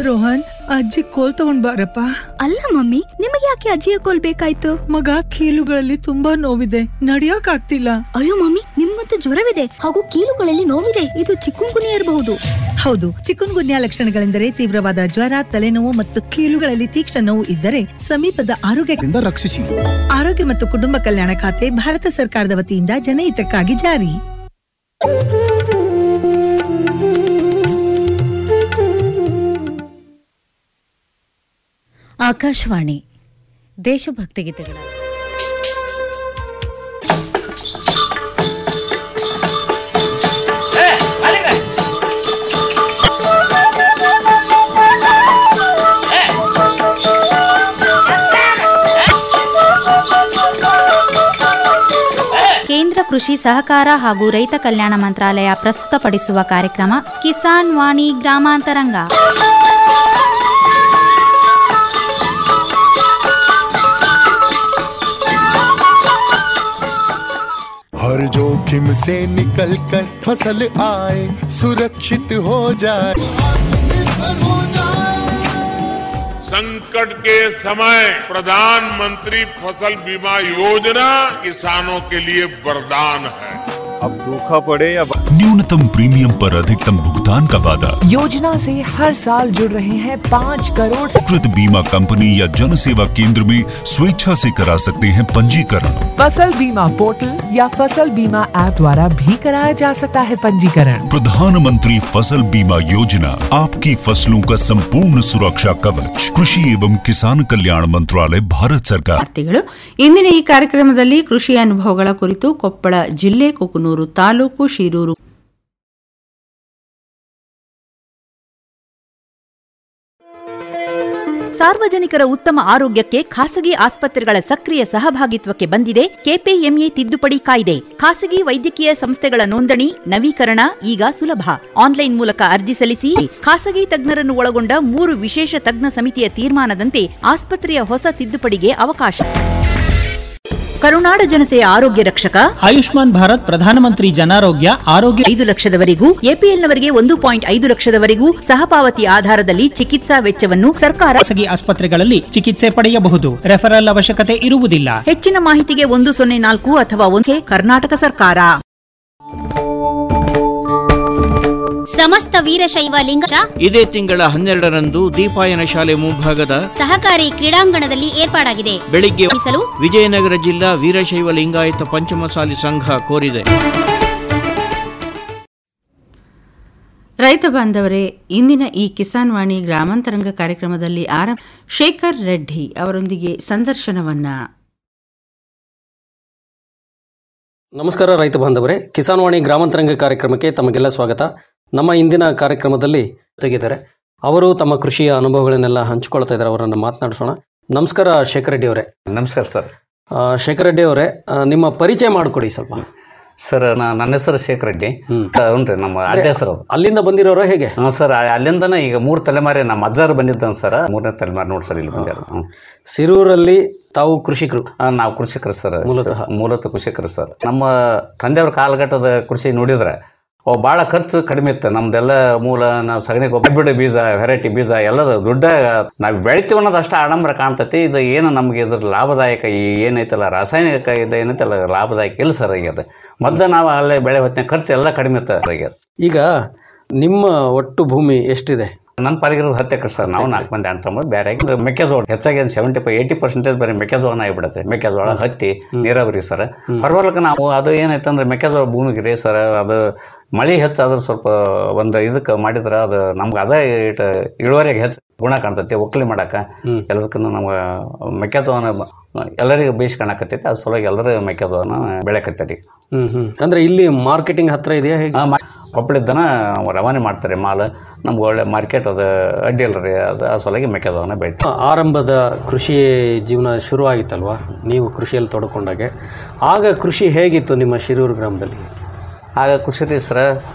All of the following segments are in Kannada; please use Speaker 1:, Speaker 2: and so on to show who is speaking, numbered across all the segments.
Speaker 1: ರೋಹನ್ ಅಜ್ಜಿ ಕೋಲ್ ತಗೊಂಡ್ ಬಾರಪ್ಪ
Speaker 2: ಅಲ್ಲ ಮಮ್ಮಿ ನಿಮಗೆ ಯಾಕೆ ಅಜ್ಜಿಯ ಕೋಲ್ ಬೇಕಾಯ್ತು
Speaker 1: ಮಗ ಕೀಲುಗಳಲ್ಲಿ ತುಂಬಾ ನೋವಿದೆ ನಡಿಯಕ್ ಆಗ್ತಿಲ್ಲ
Speaker 2: ಅಯ್ಯೋ ಮಮ್ಮಿ ನಿಮ್ಗಂತೂ ಜ್ವರವಿದೆ ಹಾಗೂ ಕೀಲುಗಳಲ್ಲಿ ನೋವಿದೆ ಇದು ಚಿಕ್ಕುಂಗುನಿ ಇರಬಹುದು
Speaker 3: ಹೌದು ಚಿಕುನ್ ಗುನ್ಯಾ ಲಕ್ಷಣಗಳೆಂದರೆ ತೀವ್ರವಾದ ಜ್ವರ ತಲೆನೋವು ಮತ್ತು ಕೀಲುಗಳಲ್ಲಿ ತೀಕ್ಷ್ಣ ನೋವು ಇದ್ದರೆ ಸಮೀಪದ ಆರೋಗ್ಯ
Speaker 4: ರಕ್ಷಿಸಿ
Speaker 3: ಆರೋಗ್ಯ ಮತ್ತು ಕುಟುಂಬ ಕಲ್ಯಾಣ ಖಾತೆ ಭಾರತ ಸರ್ಕಾರದ ವತಿಯಿಂದ ಜನಹಿತಕ್ಕಾಗಿ ಜಾರಿ
Speaker 5: ಆಕಾಶವಾಣಿ ದೇಶಭಕ್ತಿ ಗೀತೆಗಳ
Speaker 6: ಕೇಂದ್ರ ಕೃಷಿ ಸಹಕಾರ ಹಾಗೂ ರೈತ ಕಲ್ಯಾಣ ಮಂತ್ರಾಲಯ ಪ್ರಸ್ತುತಪಡಿಸುವ ಕಾರ್ಯಕ್ರಮ ಕಿಸಾನ್ ವಾಣಿ ಗ್ರಾಮಾಂತರಂಗ
Speaker 4: हर जोखिम से निकल कर फसल आए सुरक्षित हो जाए आत्मनिर्भर हो जाए
Speaker 7: संकट के समय प्रधानमंत्री फसल बीमा योजना किसानों के लिए वरदान है
Speaker 8: अब सूखा पड़े या
Speaker 9: न्यूनतम प्रीमियम पर अधिकतम भुगतान का वादा
Speaker 10: योजना से हर साल जुड़ रहे हैं पाँच करोड़
Speaker 9: कृत बीमा कंपनी या जन सेवा केंद्र में स्वेच्छा से करा सकते हैं पंजीकरण
Speaker 10: फसल बीमा पोर्टल या फसल बीमा ऐप द्वारा भी कराया जा सकता है पंजीकरण
Speaker 9: प्रधानमंत्री फसल बीमा योजना आपकी फसलों का संपूर्ण सुरक्षा कवच कृषि एवं किसान कल्याण मंत्रालय भारत सरकार
Speaker 11: ವಾರ್ತೆಗಳು ಇಂದಿನ ಈ ಕಾರ್ಯಕ್ರಮದಲ್ಲಿ ಕೃಷಿ ಅನುಭವಗಳ ಕುರಿತು ಕೊಪ್ಪಳ ಜಿಲ್ಲೆ ಕುಕನೂರು ತಾಲೂಕು ಶಿರೂರು
Speaker 12: ಸಾರ್ವಜನಿಕರ ಉತ್ತಮ ಆರೋಗ್ಯಕ್ಕೆ ಖಾಸಗಿ ಆಸ್ಪತ್ರೆಗಳ ಸಕ್ರಿಯ ಸಹಭಾಗಿತ್ವಕ್ಕೆ ಬಂದಿದೆ ಕೆಪಿಎಂಇ ತಿದ್ದುಪಡಿ ಕಾಯ್ದೆ ಖಾಸಗಿ ವೈದ್ಯಕೀಯ ಸಂಸ್ಥೆಗಳ ನೋಂದಣಿ ನವೀಕರಣ ಈಗ ಸುಲಭ ಆನ್ಲೈನ್ ಮೂಲಕ ಅರ್ಜಿ ಸಲ್ಲಿಸಿ ಖಾಸಗಿ ತಜ್ಞರನ್ನು ಒಳಗೊಂಡ ಮೂರು ವಿಶೇಷ ತಜ್ಞ ಸಮಿತಿಯ ತೀರ್ಮಾನದಂತೆ ಆಸ್ಪತ್ರೆಯ ಹೊಸ ತಿದ್ದುಪಡಿಗೆ ಅವಕಾಶ ಕರುನಾಡ ಜನತೆಯ ಆರೋಗ್ಯ ರಕ್ಷಕ
Speaker 13: ಆಯುಷ್ಮಾನ್ ಭಾರತ್ ಪ್ರಧಾನಮಂತ್ರಿ ಜನಾರೋಗ್ಯ ಆರೋಗ್ಯ
Speaker 12: ಐದು ಲಕ್ಷದವರೆಗೂ ಎಪಿಎಲ್ನವರಿಗೆ ಒಂದು ಪಾಯಿಂಟ್ ಐದು ಲಕ್ಷದವರೆಗೂ ಸಹಪಾವತಿ ಆಧಾರದಲ್ಲಿ ಚಿಕಿತ್ಸಾ ವೆಚ್ಚವನ್ನು ಸರ್ಕಾರ
Speaker 13: ಖಾಸಗಿ ಆಸ್ಪತ್ರೆಗಳಲ್ಲಿ ಚಿಕಿತ್ಸೆ ಪಡೆಯಬಹುದು ರೆಫರಲ್ ಅವಶ್ಯಕತೆ ಇರುವುದಿಲ್ಲ
Speaker 12: ಹೆಚ್ಚಿನ ಮಾಹಿತಿಗೆ ಒಂದು ಸೊನ್ನೆ ನಾಲ್ಕು ಅಥವಾ ಒಂದು ಕರ್ನಾಟಕ ಸರ್ಕಾರ
Speaker 14: ಸಮಸ್ತ ವೀರಶೈವ ಲಿಂಗ
Speaker 15: ಇದೇ ತಿಂಗಳ ಹನ್ನೆರಡರಂದು ದೀಪಾಯನ ಶಾಲೆ ಮುಂಭಾಗದ
Speaker 14: ಸಹಕಾರಿ ಕ್ರೀಡಾಂಗಣದಲ್ಲಿ ಏರ್ಪಾಡಾಗಿದೆ
Speaker 15: ಬೆಳಿಗ್ಗೆ
Speaker 14: ಮೀಸಲು
Speaker 15: ವಿಜಯನಗರ ಜಿಲ್ಲಾ ವೀರಶೈವ ಲಿಂಗಾಯತ ಪಂಚಮಸಾಲಿ ಸಂಘ ಕೋರಿದೆ
Speaker 11: ರೈತ ಬಾಂಧವರೇ ಇಂದಿನ ಈ ಕಿಸಾನ್ ವಾಣಿ ಗ್ರಾಮಾಂತರಂಗ ಕಾರ್ಯಕ್ರಮದಲ್ಲಿ ಆರಂಭ ಶೇಖರ್ ರೆಡ್ಡಿ ಅವರೊಂದಿಗೆ ಸಂದರ್ಶನವನ್ನ
Speaker 16: ನಮಸ್ಕಾರ ರೈತ ಬಾಂಧವರೇ ಕಿಸಾನ್ ವಾಣಿ ಗ್ರಾಮಾಂತರಂಗ ಕಾರ್ಯಕ್ರಮಕ್ಕೆ ತಮಗೆಲ್ಲ ಸ್ವಾಗತ ನಮ್ಮ ಇಂದಿನ ಕಾರ್ಯಕ್ರಮದಲ್ಲಿ ತೆಗಿದ್ದಾರೆ ಅವರು ತಮ್ಮ ಕೃಷಿಯ ಅನುಭವಗಳನ್ನೆಲ್ಲ ಹಂಚಿಕೊಳ್ತಾ ಇದ್ದಾರೆ ಅವರನ್ನು ಮಾತನಾಡಿಸೋಣ ನಮಸ್ಕಾರ ಶೇಖರ್ ರೆಡ್ಡಿ ಅವರೇ
Speaker 17: ನಮಸ್ಕಾರ ಸರ್
Speaker 16: ಶೇಖರ್ ರೆಡ್ಡಿ ಅವರೇ ಆ, ನಿಮ್ಮ ಪರಿಚಯ ಮಾಡಿಕೊಡಿ ಸ್ವಲ್ಪ
Speaker 17: ಸರ್ ನಾ- ನನ್ನ ಹೆಸರು ಶೇಖರ್ ರೆಡ್ಡಿ ಹ್ಞೂ ನಮ್ಮ ಅಡ್ಡ ಹೆಸರು ಅದು.
Speaker 16: ಅಲ್ಲಿಂದ ಬಂದಿರೋರು ಹೇಗೆ
Speaker 17: ಹ್ಞೂ ಸರ್ ಆ- ಅಲ್ಲಿಂದನೇ ಈಗ ಮೂರು ತಲೆಮಾರಿ ನಮ್ಮ ಅಜ್ಜಾರು ಬಂದಿದ್ದಾನೆ ಸರ್ ಮೂರನೇ ತಲೆಮಾರಿ ನೋಡಿ ಸರ್ ಇಲ್ಲಿ ಬಂದ್ಯಾರ ಹ್ಞೂ
Speaker 16: ಸಿರೂರಲ್ಲಿ ತಾವು ಕೃಷಿಕರು
Speaker 17: ನಾವು ಕೃಷಿಕರು ಸರ್
Speaker 16: ಮೂಲತಃ.
Speaker 17: ಮೂಲತಃ ಕೃಷಿಕರು ಸರ್ ನಮ್ಮ ತಂದೆಯವ್ರ ಕಾಲಘಟ್ಟದ ಕೃಷಿ ನೋಡಿದ್ರೆ ಅವು ಭಾಳ ಖರ್ಚು ಕಡಿಮೆ ಇತ್ತು ನಮ್ದೆಲ್ಲ ಮೂಲ ನಾವು ಸಗಣಿ ಗೊಬ್ಬರ ಬಿಡು ಬೀಜ ವೆರೈಟಿ ಬೀಜ ಎಲ್ಲದ ದುಡ್ಡ ನಾವು ಬೆಳಿತೀವಿ ಅನ್ನೋದು ಅಷ್ಟು ಆಡಂಬರ ಕಾಣ್ತೈತಿ ಇದು ಏನು ನಮಗೆ ಇದ್ರ ಲಾಭದಾಯಕ ಈ ಏನೈತಲ್ಲ ರಾಸಾಯನಿಕ ಇದು ಏನೈತಲ್ಲ ಲಾಭದಾಯಕ ಇಲ್ಲ ಸರ್ ಈಗ ಅದು ಮೊದಲು ನಾವು ಅಲ್ಲೇ ಬೆಳೆ ಹೊತ್ತಿನ ಖರ್ಚು ಎಲ್ಲ ಕಡಿಮೆ ಇತ್ತು ಈಗ
Speaker 16: ಈಗ ನಿಮ್ಮ ಒಟ್ಟು ಭೂಮಿ ಎಷ್ಟಿದೆ
Speaker 17: ನನ್ನ ಪಾಲಿಗಿರೋದು ಹತ್ತು ಎಕರೆ ಸರ್ ನಾವು ನಾಲ್ಕು ಮಂದಿ ಅಣ್ಣ ತಮ್ಮ ಬೇರೆ ಅಂದ್ರೆ ಮೆಕ್ಕೆಜೋಳ ಹೆಚ್ಚಾಗಿ ಸೆವೆಂಟಿ ಫೈವ್ ಏಯ್ಟಿ ಪರ್ಸೆಂಟೇಜ್ ಬರೀ ಮೆಕ್ಕೆಜೋಳನ ಆಗಿಬಿಡುತ್ತೆ ಮೆಕ್ಕೆಜೋಳ ಹತ್ತಿ ನೀರಾವರಿ ಸರ್ ಹೊರವಲ್ಕ ನಾವು ಅದು ಏನೈತಂದ್ರೆ ಮೆಕ್ಕೆಜೋಳ ಭೂಮಿಗೆ ರೀ ಸರ್ ಅದು ಮಳೆ ಹೆಚ್ಚಾದ್ರೆ ಸ್ವಲ್ಪ ಒಂದು ಇದಕ್ಕೆ ಮಾಡಿದ್ರೆ ಅದು ನಮ್ಗೆ ಅದೇ ಇಟ್ಟು ಇಳುವರಿಗೆ ಹೆಚ್ಚು ಗುಣ ಕಾಣ್ತೈತಿ ಒಕ್ಕಲಿ ಮಾಡಕ್ಕೆ ಎಲ್ಲದಕ್ಕೂ ನಮ್ಗೆ ಮೆಕ್ಕೆಜೋಳನ ಎಲ್ಲರಿಗೂ ಬೇಯಿಸಿ ಕಾಣಕತ್ತೈತಿ ಅದ್ರ ಸಲುವಾಗಿ ಎಲ್ಲರೂ ಮೆಕ್ಕೆಜೋಳನ ಬೆಳೆಕತ್ತಾರೆ
Speaker 16: ಹ್ಮ್ ಹ್ಮ್ ಅಂದ್ರೆ ಇಲ್ಲಿ ಮಾರ್ಕೆಟಿಂಗ್ ಹತ್ರ ಇದೆಯಾ ಹೇಗೆ
Speaker 17: ಕೊಪ್ಪಳಿದ್ದನ ರವಾನೆ ಮಾಡ್ತಾರೆ ಮಾಲ್ ನಮ್ಗೆ ಒಳ್ಳೆ ಮಾರ್ಕೆಟ್ ಅದು ಅಡ್ಡಿ ಇಲ್ಲ ರೀ ಅದು ಆ ಸಲುವಾಗಿ ಮೆಕ್ಕೆಜೋಳನ ಬೆಳಿತೀವಿ
Speaker 16: ಆರಂಭದ ಕೃಷಿ ಜೀವನ ಶುರು ಆಗಿತ್ತಲ್ವಾ ನೀವು ಕೃಷಿಯಲ್ಲಿ ತೊಡ್ಕೊಂಡಾಗೆ ಆಗ ಕೃಷಿ ಹೇಗಿತ್ತು ನಿಮ್ಮ ಶಿರೂರು ಗ್ರಾಮದಲ್ಲಿ
Speaker 17: ಆಗ ಕೃಷಿ ರೀ ಸರ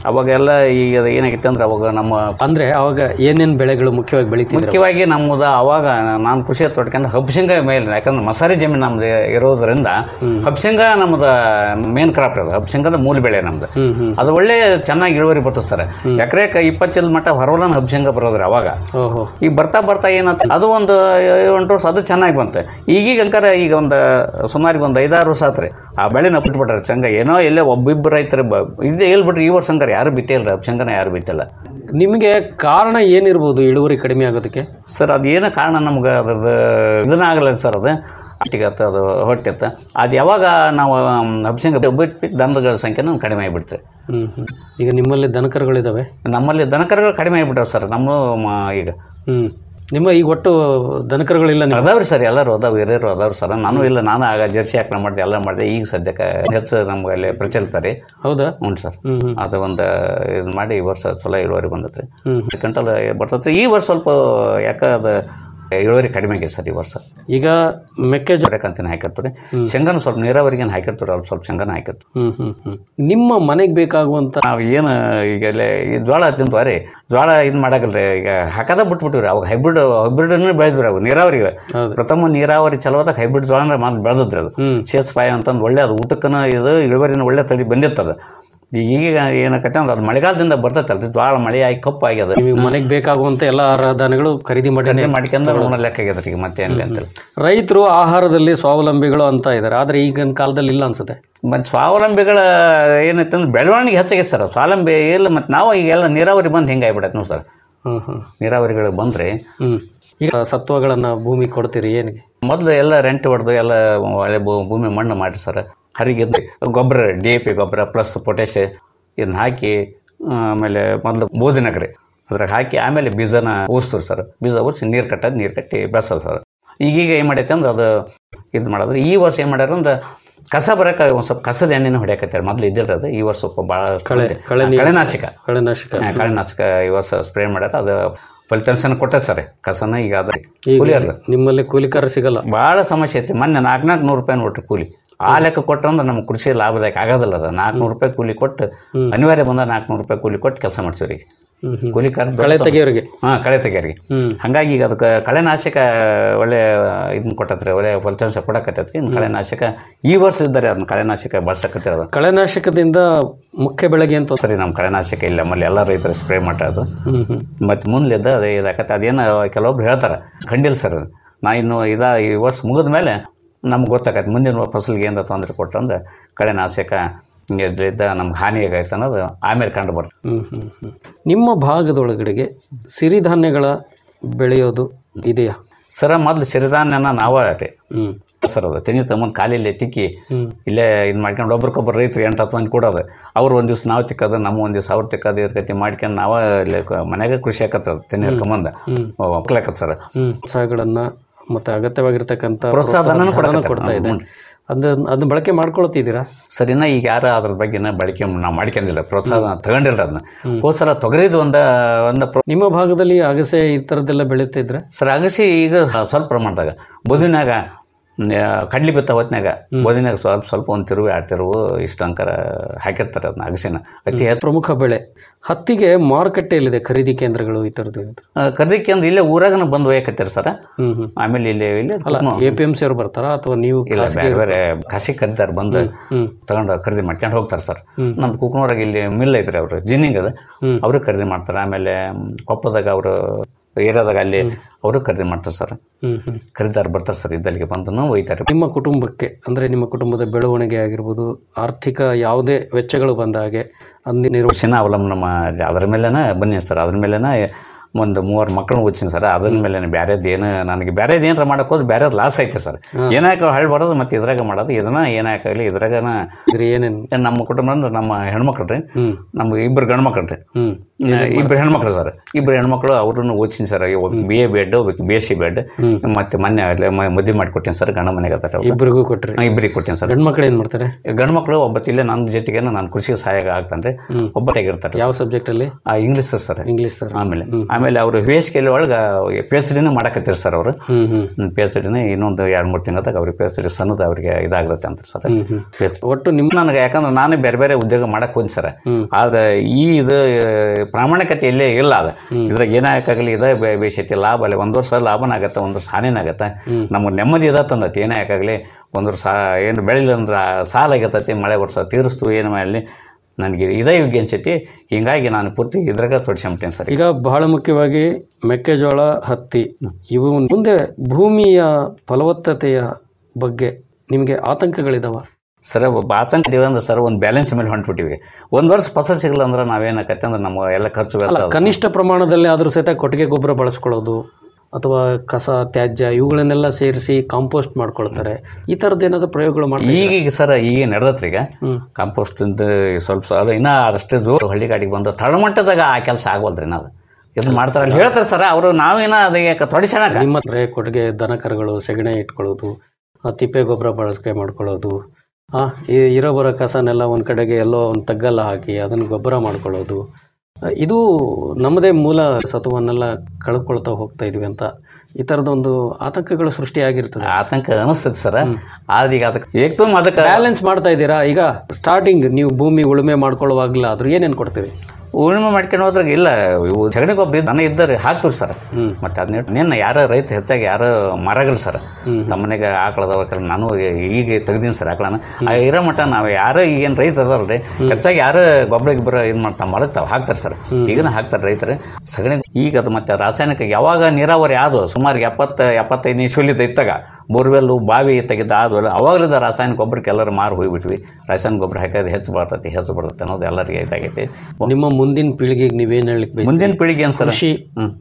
Speaker 17: ಅವಾಗೆಲ್ಲ ಈಗ ಅದು ಏನಾಗಿತ್ತು ಅಂದ್ರೆ ಅವಾಗ ನಮ್ಮ
Speaker 16: ಅಂದ್ರೆ ಅವಾಗ ಏನೇನ್ ಬೆಳೆಗಳು ಮುಖ್ಯವಾಗಿ ಬೆಳಿತಿದ್ರು
Speaker 17: ಮುಖ್ಯವಾಗಿ ನಮ್ಮದು ಅವಾಗ ನಾನು ಕೃಷಿ ತೊಟ್ಕೊಂಡು ಹಬ್ಸಿಂಗ ಮೇಲೆ ಯಾಕಂದ್ರೆ ಮಸಾರಿ ಜಮೀನು ನಮ್ದು ಇರೋದ್ರಿಂದ ಹಬ್ಸಿಂಗ ನಮ್ದು ಮೇನ್ ಕ್ರಾಪ್ ಅದು ಹಬ್ಸಿಂಗದ ಮೂಲ ಬೆಳೆ ನಮ್ದು ಅದು ಒಳ್ಳೆ ಚೆನ್ನಾಗಿ ಇಳುವರಿ ಬರ್ತದೆ ಸರ್ ಎಕರೆಕ ಇಪ್ಪತ್ತು ಚೀಲ ಮಟ್ಟ ಹೊರವಲನ ಹಬ್ಸಿಂಗ ಬರೋದ್ರಿ ಅವಾಗ
Speaker 16: ಓಹೋ
Speaker 17: ಈಗ ಬರ್ತಾ ಬರ್ತಾ ಏನಾಯ್ತು ಅದು ಒಂದು ಎಂಟು ವರ್ಷ ಅದು ಚೆನ್ನಾಗಿ ಬಂತು ಈಗೀಗ ಅಂಕಾರ ಈಗ ಒಂದು ಸುಮಾರಿಗೆ ಒಂದು ಐದಾರು ವರ್ಷ ಆತ್ರಿ ಆ ಬೆಳೆನ ಬಿಟ್ಬಿಟ್ರೆ ಸಂಘ ಏನೋ ಎಲ್ಲೇ ಒಬ್ಬಿಬ್ಬರು ರೈತರು ಬ ಇದೇ ಹೇಳ್ಬಿಟ್ರಿ ಈ ವರ್ಷ ಹಂಗಾರ ಯಾರು ಬಿಟ್ಟೇ ಇಲ್ಲ ಹಬ್ಸಿಂಗನ ಯಾರು ಬಿಟ್ಟಿಲ್ಲ
Speaker 16: ನಿಮಗೆ ಕಾರಣ ಏನಿರ್ಬೋದು ಇಳುವರಿ ಕಡಿಮೆ ಆಗೋದಕ್ಕೆ
Speaker 17: ಸರ್ ಅದೇನು ಕಾರಣ ನಮ್ಗೆ ಅದ್ರದ್ದು ಇದನ್ನ ಆಗಲ್ಲ ಸರ್ ಅದು ಅಟ್ಟಿಗತ್ತ ಅದು ಹೊಟ್ಟಿತ್ತ ಅದು ಯಾವಾಗ ನಾವು ಹಬ್ಸಿಂಗ ಬಿಟ್ಬಿಟ್ಟು ದನಗಳ ಸಂಖ್ಯೆ ಕಡಿಮೆ ಆಗಿಬಿಡ್ತು
Speaker 16: ಹ್ಮ್ ಹ್ಮ್ ಈಗ ನಿಮ್ಮಲ್ಲಿ ದನಕರುಗಳಿದಾವೆ
Speaker 17: ನಮ್ಮಲ್ಲಿ ದನಕರುಗಳು ಕಡಿಮೆ ಆಗಿಬಿಟ್ಟಾವೆ ಸರ್ ನಮ್ಮ ಮ- ಈಗ
Speaker 16: ಹ್ಮ್ ನಿಮ್ಮ ಈಗ ಒಟ್ಟು ದನಕರುಗಳಿಲ್ಲ ನೀವು
Speaker 17: ಅದಾವ್ರಿ ಸರ್ ಎಲ್ಲರೂ ಅದಾವ ಹಿರಿಯರು ಅದಾವ್ರಿ ಸರ್ ನಾನು ಇಲ್ಲ ನಾನು ಆಗ ಜರ್ಸಿ ಹಾಕಿ ಮಾಡಿದೆ ಎಲ್ಲ ಮಾಡಿದೆ ಈಗ ಸದ್ಯಕ್ಕೆ ಹೆಚ್ಚು ನಮ್ಗೆ ಅಲ್ಲಿ ಪ್ರಚಲಿತ ರೀ
Speaker 16: ಹೌದಾ
Speaker 17: ಹ್ಞೂ ಸರ್
Speaker 16: ಹ್ಮ್ ಹ್ಮ್
Speaker 17: ಅದು ಒಂದು ಇದು ಮಾಡಿ ಈ ವರ್ಷ ಚಲೋ ಇಳುವರಿ ಬಂದತ್ರಿ
Speaker 16: ಹ್ಮ್
Speaker 17: ಕ್ವಿಂಟಲ್ ಬರ್ತೈತೆ ಈ ವರ್ಷ ಸ್ವಲ್ಪ ಯಾಕೆ ಅದು ಇಳುವರಿ ಕಡಿಮೆ ಆಗೈತೆ ಸರ್ ಈ ವರ್ಷ
Speaker 16: ಈಗ ಮೆಕ್ಕೆಜೋಳ
Speaker 17: ಕಂತಿನ ಹಾಕಿರ್ತೀವಿ ಶೇಂಗಾನು ಸ್ವಲ್ಪ ನೀರಾವರಿಗೆ ಹಾಕಿರ್ತೀವಿ ಅಲ್ಪ ಸ್ವಲ್ಪ ಶೇಂಗಾನ ಹಾಕಿರ್ತೀವಿ
Speaker 16: ಹ್ಮ್ ಹ್ಮ್ ಹ್ಮ್ ನಿಮ್ಮ ಮನೆಗೆ ಬೇಕಾಗುವಂತ
Speaker 17: ನಾವು ಏನು ಈಗ ಇಲ್ಲೇ ಈ ಜೋಳ ತಿಂತೀವಿ ಜೋಳ ಇದು ಮಾಡಾಕಲ್ರಿ ಈಗ ಹಾಕದ ಬಿಟ್ಬಿಟ್ಟಿವ್ರಿ ಅವಾಗ ಹೈಬ್ರಿಡ್ ಹೈಬ್ರಿಡ್ ಬೆಳೆದ್ರಿ ಅವು ನೀರಾವರಿಗೆ ಪ್ರಥಮ ನೀರಾವರಿ ಚಲೋದಾಗ ಹೈಬ್ರಿಡ್ ಜೋಳ ಮಾತ್ರ ಬೆಳೆದ್ರಿ ಅದು ಶೇತ್ಸ್ಪಾಯ ಅಂತಂದು ಒಳ್ಳೆ ಅದು ಊಟಕ್ಕನ ಇದು ಇಳುವರಿನ ಒಳ್ಳೆ ತಳಿ ಬಂದಿತ್ತು ಅದು ಈಗ ಏನಕ್ಕತ್ತೆ ಅಂದ್ರೆ ಅದು ಮಳೆಗಾಲದಿಂದ ಬರ್ತೈತಲ್ರಿ ಜೋಳ ಮಳೆ ಆಗಿ ಕಪ್ಪು ಆಗ್ಯದ
Speaker 16: ನಿಮಗೆ ಮನೆಗೆ ಬೇಕಾಗುವಂತ ಎಲ್ಲ ಆಹಾರ ಧಾನ್ಯಗಳು ಖರೀದಿ ಮಾಡಿ
Speaker 17: ಖರೀದಿ ಮಾಡ್ಕೊಂಡ್ರೆ ಅವನ ಲೆಕ್ಕ ಆಗ್ಯದ್ರಿ ಈಗ ಮತ್ತೆ ಏನಿಲ್ಲ ಅಂತ
Speaker 16: ರೈತರು ಆಹಾರದಲ್ಲಿ ಸ್ವಾವಲಂಬಿಗಳು ಅಂತ ಇದ್ದಾರೆ ಆದ್ರೆ ಈಗಿನ ಕಾಲದಲ್ಲಿ ಇಲ್ಲ ಅನ್ಸುತ್ತೆ
Speaker 17: ಮತ್ತು ಸ್ವಾವಲಂಬಿಗಳ ಏನೈತೆ ಅಂದ್ರೆ ಬೆಳವಣಿಗೆ ಹೆಚ್ಚಾಗೈತೆ ಸರ್ ಸ್ವಾವಲಂಬಿ ಇಲ್ಲ ಮತ್ತು ನಾವು ಈಗ ಎಲ್ಲ ನೀರಾವರಿ ಬಂದು ಹಿಂಗೆ ಆಗ್ಬಿಡತ್ತೆ ನೋಡಿ ಸರ್
Speaker 16: ಹ್ಮ್ ಹ್ಮ್
Speaker 17: ನೀರಾವರಿಗಳು ಬಂದರೆ
Speaker 16: ಹ್ಮ್ ಈಗ ಸತ್ವಗಳನ್ನ ಭೂಮಿ ಕೊಡ್ತೀರಿ ಏನಿಗೆ
Speaker 17: ಮೊದಲು ಎಲ್ಲ ರೆಂಟ್ ಹೊಡೆದು ಎಲ್ಲ ಒಳ್ಳೆ ಭೂ- ಭೂಮಿ ಮಣ್ಣು ಮಾಡಿ ಸರ್ ಹರಿಗೆದ್ದು ಗೊಬ್ಬರ ಡಿ ಎ ಪಿ ಗೊಬ್ಬರ ಪ್ಲಸ್ ಪೊಟ್ಯಾಶ್ ಇದನ್ನ ಹಾಕಿ ಆಮೇಲೆ ಮೊದಲು ಬೋದಿನಗರಿ ಅದ್ರಾಗ ಹಾಕಿ ಆಮೇಲೆ ಬೀಜನ ಊರಿಸ್ತೀವಿ ಸರ್ ಬೀಜ ಊರಿಸಿ ನೀರು ಕಟ್ಟೋದು ನೀರು ಕಟ್ಟಿ ಬೆಳೆಸೋದು ಸರ್ ಈಗೀಗ ಏನು ಮಾಡೈತೆ ಅಂದ್ರೆ ಅದು ಇದು ಮಾಡೋದು ಈ ವರ್ಷ ಏನು ಮಾಡ್ಯಾರ ಅಂದ್ರೆ ಕಸ ಬರೋಕೆ ಒಂದು ಸ್ವಲ್ಪ ಕಸದ ಎಣ್ಣೆನ ಹೊಡ್ಯಾಕತ್ತಾರೆ ಮೊದಲು ಇದ್ದಿಲ್ಲ ಅದು ಈ ವರ್ಷ ಸ್ವಲ್ಪ ಭಾಳ
Speaker 16: ಕಳೆ ಕಳೆ ನೀರು-
Speaker 17: ಕಳೆನಾಶಕ
Speaker 16: ಕಳೆನಾಶಕ
Speaker 17: ಹಾ, ಕಳೆನಾಶಕ ಈ ವರ್ಷ ಸ್ಪ್ರೇ ಮಾಡ್ಯಾರ ಅದು ಫಲಿತಾಂಶನ ಕೊಟ್ಟೈತೆ ಸರ್ ಕಸನ ಈಗ ಅದ
Speaker 16: ಈಗ
Speaker 17: ಕೂಲಿ ಅಲ್ಲ
Speaker 16: ನಿಮ್ಮಲ್ಲಿ ಕೂಲಿಕಾರ ಸಿಗಲ್ಲ
Speaker 17: ಭಾಳ ಸಮಸ್ಯೆ ಐತಿ ಮೊನ್ನೆ ನಾಲ್ಕು ನಾಲ್ಕು ನೂರು ರೂಪಾಯಿ ನೋಡ್ರಿ ಕೂಲಿ ಆ ಲೆಕ್ಕ ಕೊಟ್ಟಂದ್ರೆ ನಮ್ಮ ಕೃಷಿ ಲಾಭದಾಯಕ ಆಗೋದಿಲ್ಲ ಅದು ನಾಲ್ಕುನೂರು ರೂಪಾಯಿ ಕೂಲಿ ಕೊಟ್ಟು ಅನಿವಾರ್ಯ ಬಂದ ನಾಲ್ಕುನೂರು ರೂಪಾಯಿ ಕೂಲಿ ಕೊಟ್ಟು ಕೆಲಸ ಮಾಡ್ಸೀವ್ರಿ
Speaker 16: ಹ್ಮ್ ಹ್ಮ್.
Speaker 17: ಕೂಲಿ ಕರ್
Speaker 16: ಕಳೆ ತೆಗಿಯೋರಿಗೆ
Speaker 17: ಹಾಂ ಕಳೆ ತೆಗಿಯೋರಿಗೆ
Speaker 16: ಹ್ಮ್
Speaker 17: ಹಂಗಾಗಿ ಈಗ ಅದಕ್ಕೆ ಕಳೆನಾಶಕ ಒಳ್ಳೆ ಇದನ್ನ ಕೊಟ್ಟತ್ರಿ ಒಳ್ಳೆ ಫಲಿತಾಂಶ ಕೊಡಕತ್ತೈತಿ ಇನ್ನು ಕಳೆನಾಶಕ ಈ ವರ್ಷ ಇದ್ದಾರೆ ಅದನ್ನ ಕಳೆನಾಶಕ ಬಳಸಕತ್ತೀರ ಅದು
Speaker 16: ಕಳೆನಾಶಕದಿಂದ ಮುಖ್ಯ ಬೆಳೆಗೆ ಅಂತ
Speaker 17: ಸರಿ ನಮ್ಮ ಕಳೆನಾಶಕ ಇಲ್ಲ ನಮ್ಮಲ್ಲಿ ಎಲ್ಲ ರೈತರು ಸ್ಪ್ರೇ ಮಾಡೋದು
Speaker 16: ಹ್ಮ್ ಹ್ಮ್
Speaker 17: ಮತ್ತು ಮುಂದ್ಲಿದ್ದ ಅದೇ ಇದಾಕತ್ತೆ ಅದೇನು ಕೆಲವೊಬ್ರು ಹೇಳ್ತಾರೆ ಖಂಡಿಲ್ಲ ಸರ್ ಅದು. ನಾ ಇನ್ನು ಇದ ಈ ವರ್ಷ ಮುಗಿದ ಮೇಲೆ ನಮ್ಗೆ ಗೊತ್ತಾಗತ್ತೆ ಮುಂದಿನ ಫಸಲಿಗೆ ಏನಾರ ತೊಂದರೆ ಕೊಟ್ಟಂದ್ರೆ ಕಳೆನಾಶಕ ಇದರಿಂದ ನಮ್ಗೆ ಹಾನಿ ಆಗೈತೆ ಅನ್ನೋದು ಆಮೇಲೆ ಕಂಡು ಬರ್ತದೆ
Speaker 16: ಹ್ಮ್ ಹ್ಮ್ ಹ್ಮ್ ನಿಮ್ಮ ಭಾಗದೊಳಗಡೆಗೆ ಸಿರಿಧಾನ್ಯಗಳ ಬೆಳೆಯೋದು ಇದೆಯಾ
Speaker 17: ಸರ ಮೊದಲು ಸಿರಿಧಾನ್ಯನ ನಾವೇ ರೀ
Speaker 16: ಹ್ಮ್
Speaker 17: ಸರ್ ಅದು ತೆನಿ ತಮ್ಮಂದು ಕಾಲಿಲ್ಲೇ ತಿಕ್ಕಿ
Speaker 16: ಹ್ಮ್
Speaker 17: ಇಲ್ಲೇ ಇದು ಮಾಡ್ಕೊಂಡು ಒಬ್ರಿಗೊಬ್ಬರು ರೈತರು ಎಂಟು ಹತ್ತು ಮಂದಿ ಕೊಡೋದು ಅವ್ರು ಒಂದು ದಿವ್ಸ ನಾವು ತಿಕ್ಕೋದು ನಮ್ಮ ಒಂದು ದಿವ್ಸ ಅವ್ರು ತಿಕ್ಕೋದು ಇದ್ರ ಗತಿ ಮಾಡ್ಕೊಂಡು ನಾವೇ ಇಲ್ಲೇ ಕ- ಮನೆಗೆ ಕೃಷಿ ಆಕತ್ತದ ತೆನಿ ಹಿಡ್ಕೊಂಬಂದ
Speaker 16: ಹ್ಮ್.
Speaker 17: ಒಕ್ಕಲಾಕತ್ ಸರ್
Speaker 16: ಹ್ಮ್ ಪ್ರೋತ್ಸಾಹಗಳನ್ನ ಮತ್ತೆ ಅಗತ್ಯವಾಗಿರ್ತಕ್ಕಂಥ
Speaker 17: ಪ್ರೋತ್ಸಾಹಧನನೂ
Speaker 16: ಪ್ರೋತ್ಸಾಹಧನ
Speaker 17: ಕೊಡಕತ್ತಾರ.
Speaker 16: ಕೊಡ್ತಾ ಇದೆ
Speaker 17: ಹ್ಮ್.
Speaker 16: ಅದ ಅದನ್ನ ಬಳಕೆ ಮಾಡ್ಕೊಳ್ತಿದ್ದೀರಾ
Speaker 17: ಸರಿನಾ ಈಗ ಯಾರು ಅದ್ರ ಬಗ್ಗೆ ಇನ್ನ ಬಳಕೆ ನಾವು ಮಾಡ್ಕೊಂಡಿಲ್ಲ ಪ್ರೋತ್ಸಾಹ ತಗೊಂಡಿಲ್ಲ ಅದನ್ನ ಹೋದ್ಸಲ ತೊಗರಿದು ಒಂದ ಒಂದು ಪ್ರೋ-
Speaker 16: ನಿಮ್ಮ ಭಾಗದಲ್ಲಿ ಅಗಸೆ ಈ ಥರದ್ದೆಲ್ಲ ಬೆಳೀತಿದ್ರೆ
Speaker 17: ಸರ್ ಅಗಸಿ ಈಗ ಸ್ವಲ್ಪ ಪ್ರಮಾಣದಾಗ ಬದುನಾಗ ಕಡ್ಲಿ ಬಿತ್ತ ಹೊತ್ನಾಗ ಬದುನಾಗ ಸ್ವಲ್ಪ ಸ್ವಲ್ಪ ಒಂದು ತಿರುವು ಎರಡು ತಿರುವು ಇಷ್ಟು ಅಂಕರ ಹಾಕಿರ್ತಾರೆ ಅದನ್ನ ಅಗಸಿನ ಅತಿ ಹೆಚ್ಚು
Speaker 16: ಪ್ರಮುಖ ಬೆಳೆ ಹತ್ತಿಗೆ ಮಾರುಕಟ್ಟೆಯಲ್ಲಿದೆ ಖರೀದಿ ಕೇಂದ್ರಗಳು ಈ ಥರದ್ದು ಏನಾದ್ರು?
Speaker 17: ಕರ್ದಿಕ್ಕೆ ಅಂದ್ರೆ ಇಲ್ಲೇ ಊರಾಗನ ಬಂದು ಒಯ್ಯಕತ್ತೀರ ಸರ್
Speaker 16: ಹ್ಮ್ ಹ್ಮ್
Speaker 17: ಆಮೇಲೆ ಇಲ್ಲಿ ಇಲ್ಲಿ
Speaker 16: ಅಲ್ಲ ಎ ಪಿ ಎಂ ಸಿ ಅವ್ರು ಬರ್ತಾರಾ ಅಥವಾ ನೀವು
Speaker 17: ಇಲ್ಲ
Speaker 16: ಖಾಸಗಿ
Speaker 17: ಬೇರೆ ಬೇರೆ ಖಾಸಗಿ ಖರೀದಾರ ಬಂದು
Speaker 16: ಹ್ಮ್
Speaker 17: ತಗೊಂಡು ಖರೀದಿ ಮಾಡ್ಕೊಂಡು ಹೋಗ್ತಾರೆ ಸರ್
Speaker 16: ಹ್ಮ್.
Speaker 17: ನಮ್ಮ ಕುಕ್ನೂರಾಗ ಇಲ್ಲಿ ಮಿಲ್ ಐತ್ರಿ ಅವರು ಜಿನ್ನಿಂಗ್ ಅದ ಅವರು ಖರೀದಿ ಮಾಡ್ತಾರೆ ಆಮೇಲೆ ಮ್, ಕೊಪ್ಪದಾಗ ಅವರು ಏರಿಯಾದಾಗ ಅಲ್ಲಿ ಅವರು ಖರೀದಿ ಮಾಡ್ತಾರೆ ಸರ್
Speaker 16: ಹ್ಮ್ ಹ್ಮ್
Speaker 17: ಖರೀದಾರ ಬರ್ತಾರೆ ಸರ್ ಇದ್ದಲ್ಲಿಗೆ ಬಂದು ಒಯ್ತಾರೆ
Speaker 16: ನಿಮ್ಮ ಕುಟುಂಬಕ್ಕೆ ಅಂದ್ರೆ ನಿಮ್ಮ ಕುಟುಂಬದ ಬೆಳವಣಿಗೆ ಆಗಿರ್ಬೋದು ಆರ್ಥಿಕ ಯಾವುದೇ ವೆಚ್ಚಗಳು ಬಂದ ಹಾಗೆ ಅಂದಿ ನಿರ್ವ
Speaker 17: ಶಿಕ್ಷಣ ಅವಲಂಬನೆ ಮಾಡಿ ಅದ್ರ ಮೇಲೆನ ಬನ್ನಿ ಸರ್ ಅದ್ರ ಮೇಲೆನ ಒಂದು ಮೂವರು ಮಕ್ಕಳು ಓದಿಸಿನಿ ಸರ್ ಅದ್ರ ಮೇಲೆ ಬೇರೆದು ಏನು ನನಗೆ ಬೇರೆದು ಏನಾರ ಮಾಡಕ್ಕೆ ಹೋದ್ರೆ ಬೇರೆದು ಲಾಸ್ ಐತೆ ಸರ್ ಏನಾಕ ಹಳ್ಳಿ ಬರೋದು ಮತ್ತು ಇದ್ರಾಗ ಮಾಡೋದು ಇದನ್ನ ಏನಾಗಲಿ ಇದ್ರಾಗನ
Speaker 16: ಏನೇನು
Speaker 17: ನಮ್ಮ ಕುಟುಂಬ ಅಂದ್ರೆ ನಮ್ಮ ಹೆಣ್ಮಕ್ಳು ರೀ
Speaker 16: ಹ್ಮ್
Speaker 17: ನಮ್ಗೆ ಇಬ್ಬರು ಗಂಡು ಮಕ್ಳು ರೀ
Speaker 16: ಹ್ಮ್
Speaker 17: ಇಬ್ಬರು ಹೆಣ್ಮಕ್ಳು ಸರ್ ಇಬ್ಬರು ಹೆಣ್ಮಕ್ಳು ಅವ್ರನ್ನ ಓದಿಸಿನಿ ಸರ್ ಬಿ ಎ ಬೆಡ್ ಒಬ್ಬಕ್ಕೆ ಬಿ ಎಸ್ ಸಿ ಬೆಡ್ ಮತ್ತೆ ಮೊನ್ನೆ ಅಲ್ಲೇ ಮ- ಮದುವೆ ಮಾಡಿಕೊಟ್ಟಿನಿ ಸರ್ ಗಂಡ ಮನೆಗೆ ಅದಾರ ಅವ್ರು.
Speaker 16: ಇಬ್ಬರಿಗೂ ಕೊಟ್ರಿ
Speaker 17: ಹಾ, ಇಬ್ಬರಿಗೆ ಕೊಟ್ಟಿನಿ ಸರ್
Speaker 16: ಗಂಡು ಮಕ್ಳು ಏನ್ ಮಾಡ್ತಾರೆ
Speaker 17: ಗಂಡು ಮಕ್ಕಳು ಒಬ್ಬತ್ತು ಇಲ್ಲೇ ನನ್ನ ಜೊತೆಗೆ ನಾನು ಕೃಷಿಗೆ ಸಹಾಯ ಆಗ್ತಾನೆ ರೀ ಒಬ್ಬತ್ತಾಗಿರ್ತಾರೆ
Speaker 16: ಯಾವ ಸಬ್ಜೆಕ್ಟ್ ಅಲ್ಲಿ
Speaker 17: ಇಂಗ್ಲೀಷ್ ಸರ್
Speaker 16: ಇಂಗ್ಲಿಷ್ ಸರ್
Speaker 17: ಆಮೇಲೆ ಆಮೇಲೆ ಆಮೇಲೆ ಅವರು ವಿ ಎಸ್ ಕೆ ಒಳಗೆ ಪಿ ಎಚ್ ಡಿನೂ ಮಾಡಕತ್ತೀರಿ ಸರ್ ಅವರು
Speaker 16: ಹ್ಮ್ ಹ್ಮ್
Speaker 17: ಪಿ ಎಚ್ ಡಿನ ಇನ್ನೊಂದು ಎರಡು ಮೂರು ತಿಂಗಳದಾಗ ಅವ್ರಿಗೆ ಪಿ ಎಚ್ ಡಿ ಸಣ್ಣದು ಅವರಿಗೆ ಇದಾಗುತ್ತೆ ಅಂತ ಸರ್
Speaker 16: ಹ್ಮ್ ಹ್ಮ್.
Speaker 17: ಒಟ್ಟು ನಿಮ್ಮ ನನಗೆ ಯಾಕಂದ್ರೆ ನಾನೇ ಬೇರೆ ಬೇರೆ ಉದ್ಯೋಗ ಮಾಡಕ್ ಹೋಗಿ ಸರ್ ಆದ್ರೆ ಈ ಇದು ಆ, ಪ್ರಾಮಾಣಿಕತೆ ಇಲ್ಲೇ ಇಲ್ಲ ಅದು ಇದ್ರಾಗ ಏನಾಗಲಿ ಇದೇ ಬೇ- ಬೇಸೈತಿ ಲಾಭ ಅಲ್ಲಿ ಒಂದು ವರ್ಷ ಲಾಭನ ಆಗತ್ತೆ ಒಂದು ವರ್ಷ ಹಾನಿನಾಗತ್ತೆ ನಮಗೆ ನೆಮ್ಮದಿ ಇದ ತಂದತಿ ಏನೇ ಯಾಕಾಗಲಿ ಒಂದು ವರ್ಷ ಏನು ಬೆಳಿಲ್ಲ ಅಂದ್ರೆ ಆ ಸಾಲ ಆಗತ್ತತಿ ಮಳೆ ವರ್ಷ ತೀರಿಸ್ತು ಏನು ಮಾಡಲಿ ನನಗೆ ಇದೇ ಯೋಗ್ಯ ಅನ್ಸೈತಿ ಹಿಂಗಾಗಿ ನಾನು ಪೂರ್ತಿ ಇದ್ರಾಗ ತೊಡ್ಸ್ಕೊಂಬಿಟ್ಟೇನೆ ಸರ್
Speaker 16: ಈಗ ಬಹಳ ಮುಖ್ಯವಾಗಿ ಮೆಕ್ಕೆಜೋಳ ಹತ್ತಿ ಇವು ಮುಂದೆ ಭೂಮಿಯ ಫಲವತ್ತತೆಯ ಬಗ್ಗೆ ನಿಮಗೆ ಆತಂಕಗಳಿದಾವ
Speaker 17: ಸರ್ ಒಬ್ಬ ಆತಂಕ ಇದೀವಿ ಅಂದ್ರೆ ಸರ್ ಒಂದು ಬ್ಯಾಲೆನ್ಸ್ ಮೇಲೆ ಹೊಂಟ್ಬಿಟ್ಟಿವಿ ಒಂದು ವರ್ಷ ಫಸಲ್ ಸಿಗಲ್ಲ ಅಂದ್ರೆ ನಾವೇನಾಕತ್ತೆ ಅಂದ್ರೆ ನಮ್ಮ ಎಲ್ಲ ಖರ್ಚು ವೆಚ್ಚ
Speaker 16: ಅಲ್ಲ ಕನಿಷ್ಠ ಪ್ರಮಾಣದಲ್ಲಿ ಆದ್ರೂ ಸಹಿತ ಕೊಟ್ಟಿಗೆ ಗೊಬ್ಬರ ಬಳಸ್ಕೊಳ್ಳೋದು ಅಥವಾ ಕಸ ತ್ಯಾಜ್ಯ ಇವುಗಳನ್ನೆಲ್ಲ ಸೇರಿಸಿ ಕಾಂಪೋಸ್ಟ್ ಮಾಡ್ಕೊಳ್ತಾರೆ ಈ ಥರದ್ದು ಏನಾದ್ರು ಪ್ರಯೋಗಗಳು ಮಾಡ್ತಾರೆ
Speaker 17: ಈಗೀಗ ಸರ್ ಈಗ ನಡೆದತ್ರಿ ಈಗ ಕಾಂಪೋಸ್ಟ್ ಸ್ವಲ್ಪ ಸ- ಅದು ಇನ್ನೂ ಅದಷ್ಟೇ ಜೋರು ಹಳ್ಳಿ ಗಾಡಿಗೆ ಬಂದು ತಳಮಟ್ಟದಾಗ ಆ ಕೆಲಸ ಆಗವಲ್ರಿ ನಾವು ಇದನ್ನ ಮಾಡ್ತಾರೆ ಅಲ್ಲಿ ಹೇಳ್ತಾರೆ ಸರ್ ಅವರು ನಾವೇನ ಅದಕ್ಕೆ ತೊಡಿಸೋಣ
Speaker 16: ನಿಮ್ಮ ಹತ್ರ ಕೊಟ್ಟಿಗೆ ದನ ಕರುಗಳು ಸೆಗಣಿ ಇಟ್ಕೊಳ್ಳೋದು ಆ, ತಿಪ್ಪೆ ಗೊಬ್ಬರ ಬಳಕೆ ಮಾಡ್ಕೊಳ್ಳೋದು ಆ, ಈ ಇರೋ ಬರೋ ಕಸನೆಲ್ಲ ಒಂದು ಕಡೆಗೆ ಎಲ್ಲೋ ಒಂದು ತಗ್ಗಲ್ಲ ಹಾಕಿ ಅದನ್ನು ಗೊಬ್ಬರ ಮಾಡ್ಕೊಳ್ಳೋದು ಆ, ಇದು ನಮ್ಮದೇ ಮೂಲ ಸತ್ವವನ್ನೆಲ್ಲ ಕಳ್ಕೊಳ್ತಾ ಹೋಗ್ತಾ ಇದೀವಿ ಅಂತ ಈ ಥರದೊಂದು ಆತಂಕಗಳು ಸೃಷ್ಟಿಯಾಗಿರ್ತದೆ
Speaker 17: ಆತಂಕ ಅನಿಸ್ತದೆ ಸರ್ ಆದ್ರೆ ಈಗ ಅದಕ್ಕೆ ಏಕ್ತುಮ್ ಅದಕ್ಕೆ
Speaker 16: ಬ್ಯಾಲೆನ್ಸ್ ಮಾಡ್ತಾ ಇದ್ದೀರಾ ಈಗ ಸ್ಟಾರ್ಟಿಂಗ್ ನೀವು ಭೂಮಿ ಉಳುಮೆ ಮಾಡ್ಕೊಳ್ಳುವಾಗಲಾದ್ರೂ ಏನೇನು ಕೊಡ್ತೀವಿ
Speaker 17: ಉಳುಮೆ ಮಾಡ್ಕೊಂಡು ಹೋದ್ರಾಗ ಇಲ್ಲ ಇವು ಸಗಣಿ ಗೊಬ್ಬರ ದನ ಇದ್ದರೆ ಹಾಕ್ತೀವಿ ಸರ್ ಮತ್ತೆ ಅದನ್ನ ನಿನ್ನ ಯಾರ ರೈತ ಹೆಚ್ಚಾಗಿ ಯಾರು ಮರಗಳು ಸರ್ ನಮ್ಮ ಮನೆಗೆ ಆಕಳದವಕ್ಕೆಲ್ಲ ನಾನು ಈಗ ತೆಗ್ದೀನಿ ಸರ್ ಆಕಳನ ಆ ಇರೋ ಮಟ್ಟ ನಾವು ಯಾರು ಈಗೇನು ರೈತ ಅದಾರಲ್ರಿ ಹೆಚ್ಚಾಗಿ ಯಾರು ಗೊಬ್ಬರ ಗಿಬ್ಬರ ಇದು ಮಾಡ್ತಾ ಮರಗ್ತಾವ ಹಾಕ್ತಾರೆ ಸರ್ ಈಗನ ಹಾಕ್ತಾರೆ ರೈತರು ಸಗಣಿ ಈಗ ಅದು ಮತ್ತೆ ರಾಸಾಯನಿಕ ಯಾವಾಗ ನೀರಾವರಿ ಆದವು ಸುಮಾರು ಎಪ್ಪತ್ತು ಎಪ್ಪತ್ತೈದು ಇಸ್ವಿಲಿದ್ದ ಇತ್ತಾಗ ಬೋರ್ವೆಲ್ಲು ಬಾವಿ ತೆಗೆದ ಆದ್ಮೇಲೆ ಅವಾಗಲಿದ್ದ ರಾಸಾಯನಿಕ ಗೊಬ್ಬರಕ್ಕೆ ಎಲ್ಲರೂ ಮಾರು ಹೋಗ್ಬಿಟ್ವಿ ರಾಸಾಯನಿಕ ಗೊಬ್ಬರ ಹಾಕಿದ್ರೆ ಹೆಚ್ಚು ಬರ್ತೈತಿ ಹೆಚ್ಚು ಬರ್ತೈತೆ ಅನ್ನೋದು ಎಲ್ಲರಿಗೆ ಇದಾಗೈತಿ
Speaker 16: ನಿಮ್ಮ ಮುಂದಿನ ಪೀಳಿಗೆಗೆ ನೀವೇನು ಹೇಳಲಿಕ್ಕೆ ಬಯಸ್ತೀರಿ?
Speaker 17: ಮುಂದಿನ ಪೀಳಿಗೆ ಏನು ಸರ್
Speaker 16: ಕೃಷಿ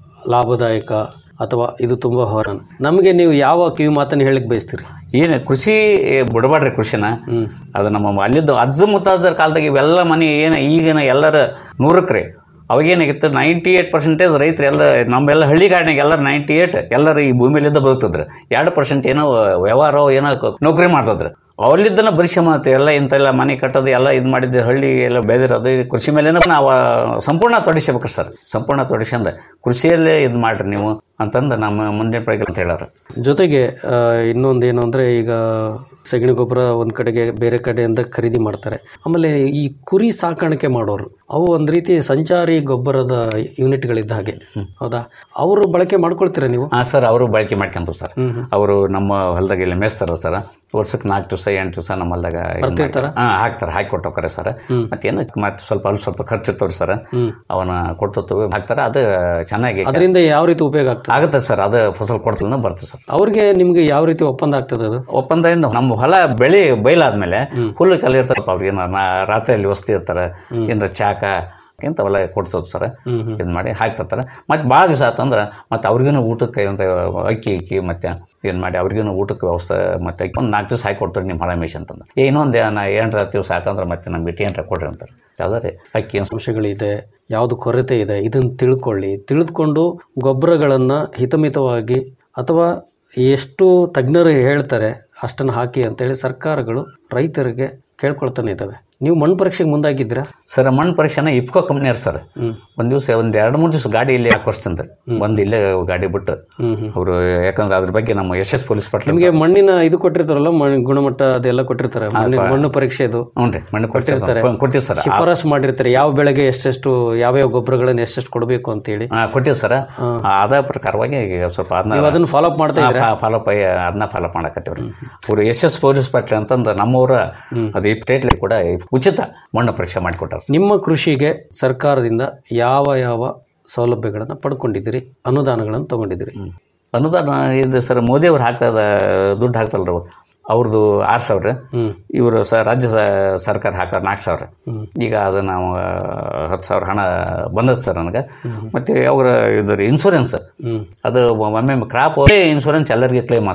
Speaker 16: ಲಾಭದಾಯಕ ಅಥವಾ ಇದು ತುಂಬಾ ಹೋರಾಟ ನಮಗೆ ನೀವು ಯಾವ ಕಿವಿ ಮಾತನ್ನು ಹೇಳಿಕ್ ಬಯಸ್ತೀರಿ
Speaker 17: ಏನು ಕೃಷಿ ಬಿಡಬಾಡ್ರಿ ಕೃಷಿನ ಅದು ನಮ್ಮ ಅಲ್ಲಿದ್ದು ಅಜ್ಜ ಮುತ್ತಾಜರ ಕಾಲದಾಗ ಇವೆಲ್ಲ ಮನೆ ಏನು ಈಗಿನ ಎಲ್ಲರ ನೂರಕ್ಕೆ ರೀ ಅವಾಗೇನಾಗಿತ್ತು ನೈಂಟಿ ಏಟ್ ಪರ್ಸೆಂಟೇಜ್ ರೈತರು ಎಲ್ಲ ನಮ್ಮೆಲ್ಲ ಹಳ್ಳಿಗಾಡಿನಾಗ ಎಲ್ಲರೂ ನೈಂಟಿ ಏಟ್ ಎಲ್ಲರೂ ಈ ಭೂಮಿಲಿದ್ದ ಬದುಕ್ತಿದ್ರು ಎರಡು ಪರ್ಸೆಂಟ್ ಏನೋ ವ್ಯವಹಾರ ಏನೋ ಕ- ನೌಕರಿ ಮಾಡ್ತಿದ್ರು ಅವಲ್ಲಿದ್ದನ ಪರಿಶ್ರಮ ಆಯ್ತು ಎಲ್ಲ ಇಂತೆಲ್ಲ ಮನೆ ಕಟ್ಟೋದು ಎಲ್ಲ ಇದು ಮಾಡಿದ್ದು ಹಳ್ಳಿ ಎಲ್ಲ ಬೆಳೆದಿರೋದು ಇದು ಕೃಷಿ ಮೇಲೆ ನಾವು ಸಂಪೂರ್ಣ ತೊಡಿಸ್ಬೇಕು ಸರ್ ಸಂಪೂರ್ಣ ತೊಡಿಸ್ಕೊಂಡ ಕೃಷಿಯಲ್ಲೇ ಇದು ಮಾಡ್ರಿ ನೀವು ಅಂತಂದು ನಮ್ಮ ಮುಂದಿನ ಪೀಳಿಗೆ ಅಂತ ಹೇಳಾರ
Speaker 16: ಜೊತೆಗೆ ಆ, ಇನ್ನೊಂದೇನು ಅಂದರೆ ಈಗ ಸಗಣಿ ಗೊಬ್ಬರ ಒಂದು ಕಡೆಗೆ ಬೇರೆ ಕಡೆಯಿಂದ ಖರೀದಿ ಮಾಡ್ತಾರೆ ಆಮೇಲೆ ಈ ಕುರಿ ಸಾಕಾಣಿಕೆ ಮಾಡೋರು ಅವು ಒಂದು ರೀತಿ ಸಂಚಾರಿ ಗೊಬ್ಬರದ ಯೂನಿಟ್ಗಳಿದ್ದ ಹಾಗೆ ಹೌದಾ ಅವರು ಬಳಕೆ ಮಾಡ್ಕೊಳ್ತೀರಾ ನೀವು
Speaker 17: ಹಾಂ ಸರ್ ಅವರು ಬಳಕೆ ಮಾಡ್ಕೊಂತ ಸರ್ ಅವರು ನಮ್ಮ ಹೊಲದಾಗ ಇಲ್ಲಿ ಮೇಯಿಸ್ತಾರ ಸರ್ ವರ್ಷಕ್ಕೆ ನಾಲ್ಕು ದಿವಸ ಎಂಟು ದಿವಸ ನಮ್ಮ ಹೊಲದಾಗ ಇದ್
Speaker 16: ಬರ್ತಿರ್ತಾರ?
Speaker 17: ಮಾಡ್ತಾರೆ. ಹಾಂ ಹಾಕ್ತಾರೆ ಹಾಕಿ ಕೊಟ್ಟೋಕರೆ ಸರ್ ಮತ್ತೇನು ಮತ್ತೆ ಸ್ವಲ್ಪ ಅಲ್ಲಿ ಸ್ವಲ್ಪ ಖರ್ಚು ಇರ್ತವ್ರಿ ಸರ್ ಅವನ ಕೊಡ್ತವೆ ಹಾಕ್ತಾರೆ ಅದು ಚೆನ್ನಾಗಿ
Speaker 16: ಅದರಿಂದ ಯಾವ ರೀತಿ ಉಪಯೋಗ ಆಗ್ತದೆ
Speaker 17: ಆಗುತ್ತೆ ಸರ್ ಅದು ಫಸಲ್ ಕೊಡ್ತಲೂ ಬರ್ತದೆ ಸರ್
Speaker 16: ಅವ್ರಿಗೆ ನಿಮ್ಗೆ ಯಾವ ರೀತಿ ಒಪ್ಪಂದ ಆಗ್ತದೆ ಅದು
Speaker 17: ಒಪ್ಪಂದದಿಂದ ನಮ್ಮ ಹೊಲ ಬೆಳೆ ಬೈಲಾದ್ಮೇಲೆ ಹುಲ್ಲು ಕಲೆ ಇರ್ತಾರಪ್ಪ ಅವ್ರಿಗೆ ರಾತ್ರಿಯಲ್ಲಿ ವಸ್ತಿ ಇರ್ತಾರೆ ಇಂದ್ರ ಚಾಕ ಇಂಥವೆಲ್ಲ ಕೊಡ್ತದೆ ಸರ್ ಇದು ಮಾಡಿ ಹಾಕ್ತಿರ್ತಾರೆ ಮತ್ತು ಭಾಳ ದಿವಸ ಆತಂದ್ರೆ ಮತ್ತು ಅವ್ರಿಗೂ ಊಟಕ್ಕೆ ಅಂತ ಅಕ್ಕಿ ಅಕ್ಕಿ ಮತ್ತು ಏನು ಮಾಡಿ ಅವ್ರಿಗೂ ಊಟಕ್ಕೆ ವ್ಯವಸ್ಥೆ ಮತ್ತು ಒಂದು ನಾಲ್ಕು ದಿವಸ ಹಾಕಿ ಕೊಡ್ತಾರೆ ನಿಮ್ಮ ಹೊಲ ಮೇಷ್ ಅಂತಂದ್ರೆ ಏ ಇನ್ನೊಂದು ನಾ ಎಂಟು ಹತ್ತು ದಿವಸ ಹಾಕಂದ್ರೆ ಮತ್ತೆ ನಮ್ಗೆ ಇಟ್ಟು ಎಂಟು ಕೊಡ್ರಿ ಅಂತಾರೆ ಯಾವ್ದಾರೆ ಅಕ್ಕಿ
Speaker 16: ಅಂಶಗಳಿದೆ ಯಾವುದು ಕೊರತೆ ಇದೆ ಇದನ್ನು ತಿಳ್ಕೊಳ್ಳಿ ತಿಳಿದುಕೊಂಡು ಗೊಬ್ಬರಗಳನ್ನು ಹಿತಮಿತವಾಗಿ ಅಥವಾ ಎಷ್ಟು ತಜ್ಞರು ಹೇಳ್ತಾರೆ ಅಷ್ಟನ್ನು ಹಾಕಿ ಅಂತೇಳಿ ಸರ್ಕಾರಗಳು ರೈತರಿಗೆ ಕೇಳ್ಕೊಳ್ತಾನೆ ಇದ್ದಾವೆ ನೀವು ಮಣ್ಣು ಪರೀಕ್ಷೆಗೆ ಮುಂದಾಗಿದ್ದೀರಾ
Speaker 17: ಸರ್ ಮಣ್ಣು ಪರೀಕ್ಷೆನ ಇಫ್ಕೋ ಕಂಪ್ನಿಯವ್ರು ಸರ್ ಒಂದು ದಿವಸ ಒಂದು ಎರಡು ಮೂರು ದಿವಸ ಗಾಡಿ ಇಲ್ಲಿ ಹಾಕೊಡ್ಸ್ತಂತಾರೆ ಬಂದು ಇಲ್ಲೇ ಗಾಡಿ ಬಿಟ್ಟು ಅವರು ಯಾಕಂದ್ರೆ ಅದ್ರ ಬಗ್ಗೆ ನಮ್ಮ ಎಸ್ ಎಸ್ ಪೊಲೀಸ್ ಪಟ್ಲ
Speaker 16: ನಿಮಗೆ ಮಣ್ಣಿನ ಇದು ಕೊಟ್ಟಿರ್ತಾರಲ್ಲ ಮಣ್ಣು ಗುಣಮಟ್ಟ ಅದೆಲ್ಲ ಕೊಟ್ಟಿರ್ತಾರೆ ಮಣ್ಣಿನ
Speaker 17: ಪಾ-
Speaker 16: ಮಣ್ಣು ಪರೀಕ್ಷೆ ಇದು
Speaker 17: ಹ್ಞೂ ರೀ ಮಣ್ಣು
Speaker 16: ಕೊಟ್ಟಿರ್ತಾರೆ
Speaker 17: ಕೊಟ್ಟಿರ್ತಾರೆ ಸರ್
Speaker 16: ಶಿಫಾರಸ್ ಮಾಡಿರ್ತಾರೆ ಯಾವ ಬೆಳೆಗೆ ಎಷ್ಟೆಷ್ಟು ಯಾವ್ಯಾವ ಗೊಬ್ಬರಗಳನ್ನು ಎಷ್ಟೆಷ್ಟು ಕೊಡಬೇಕು ಅಂತೇಳಿ
Speaker 17: ಕೊಟ್ಟಿವಿ ಸರ್ ಅದ ಪ್ರಕಾರವಾಗಿ ಈಗ ಸ್ವಲ್ಪ
Speaker 16: ನೀವು ಅದನ್ನ follow up ಮಾಡ್ತಾ ಇದ್ದೀರಾ?
Speaker 17: ಫಾಲೋಅಪ್ ಅದನ್ನ ಫಾಲೋ ಮಾಡಕತ್ತೀವ್ರಿ ಅವರು ಎಸ್ ಎಸ್ ಪೊಲೀಸ್ ಪಟ್ಲ ಅಂತಂದು ನಮ್ಮೂರ ಅದು ಈ ಸ್ಟೇಟ್ಲಿ ಕೂಡ ಉಚಿತ ಮಣ್ಣು ಪರೀಕ್ಷೆ ಮಾಡಿಕೊಟ್ಟಾರ
Speaker 16: ನಿಮ್ಮ ಕೃಷಿಗೆ ಸರ್ಕಾರದಿಂದ ಯಾವ ಯಾವ ಸೌಲಭ್ಯಗಳನ್ನು ಪಡ್ಕೊಂಡಿದ್ದೀರಿ ಅನುದಾನಗಳನ್ನು ತಗೊಂಡಿದ್ದೀರಿ
Speaker 17: ಅನುದಾನ ಇದು ಸರ್ ಮೋದಿ ಅವ್ರು ಹಾಕದ ದುಡ್ಡು ಹಾಕ್ತಲ್ರಿ ಅವ್ರದ್ದು ಆರು ಸಾವಿರ ಇವರು ಸ ರಾಜ್ಯ ಸ- ಸರ್ಕಾರ ಹಾಕ ನಾಲ್ಕು ಸಾವಿರ ಈಗ ಅದು ನಾವು ಆ, ಹತ್ತು ಸಾವಿರ ಹಣ ಬಂದದ್ದು ಸರ್ ನನಗೆ ಮತ್ತು ಅವ್ರ ಇದ್ರ ಇನ್ಶೂರೆನ್ಸ್ ಅದು ಒಮ್ಮೆ ಕ್ರಾಪ್ ಇನ್ಶೂರೆನ್ಸ್ ಎಲ್ಲರಿಗೆ ಕ್ಲೇಮ್ ಮಾಡ್ತಾರೆ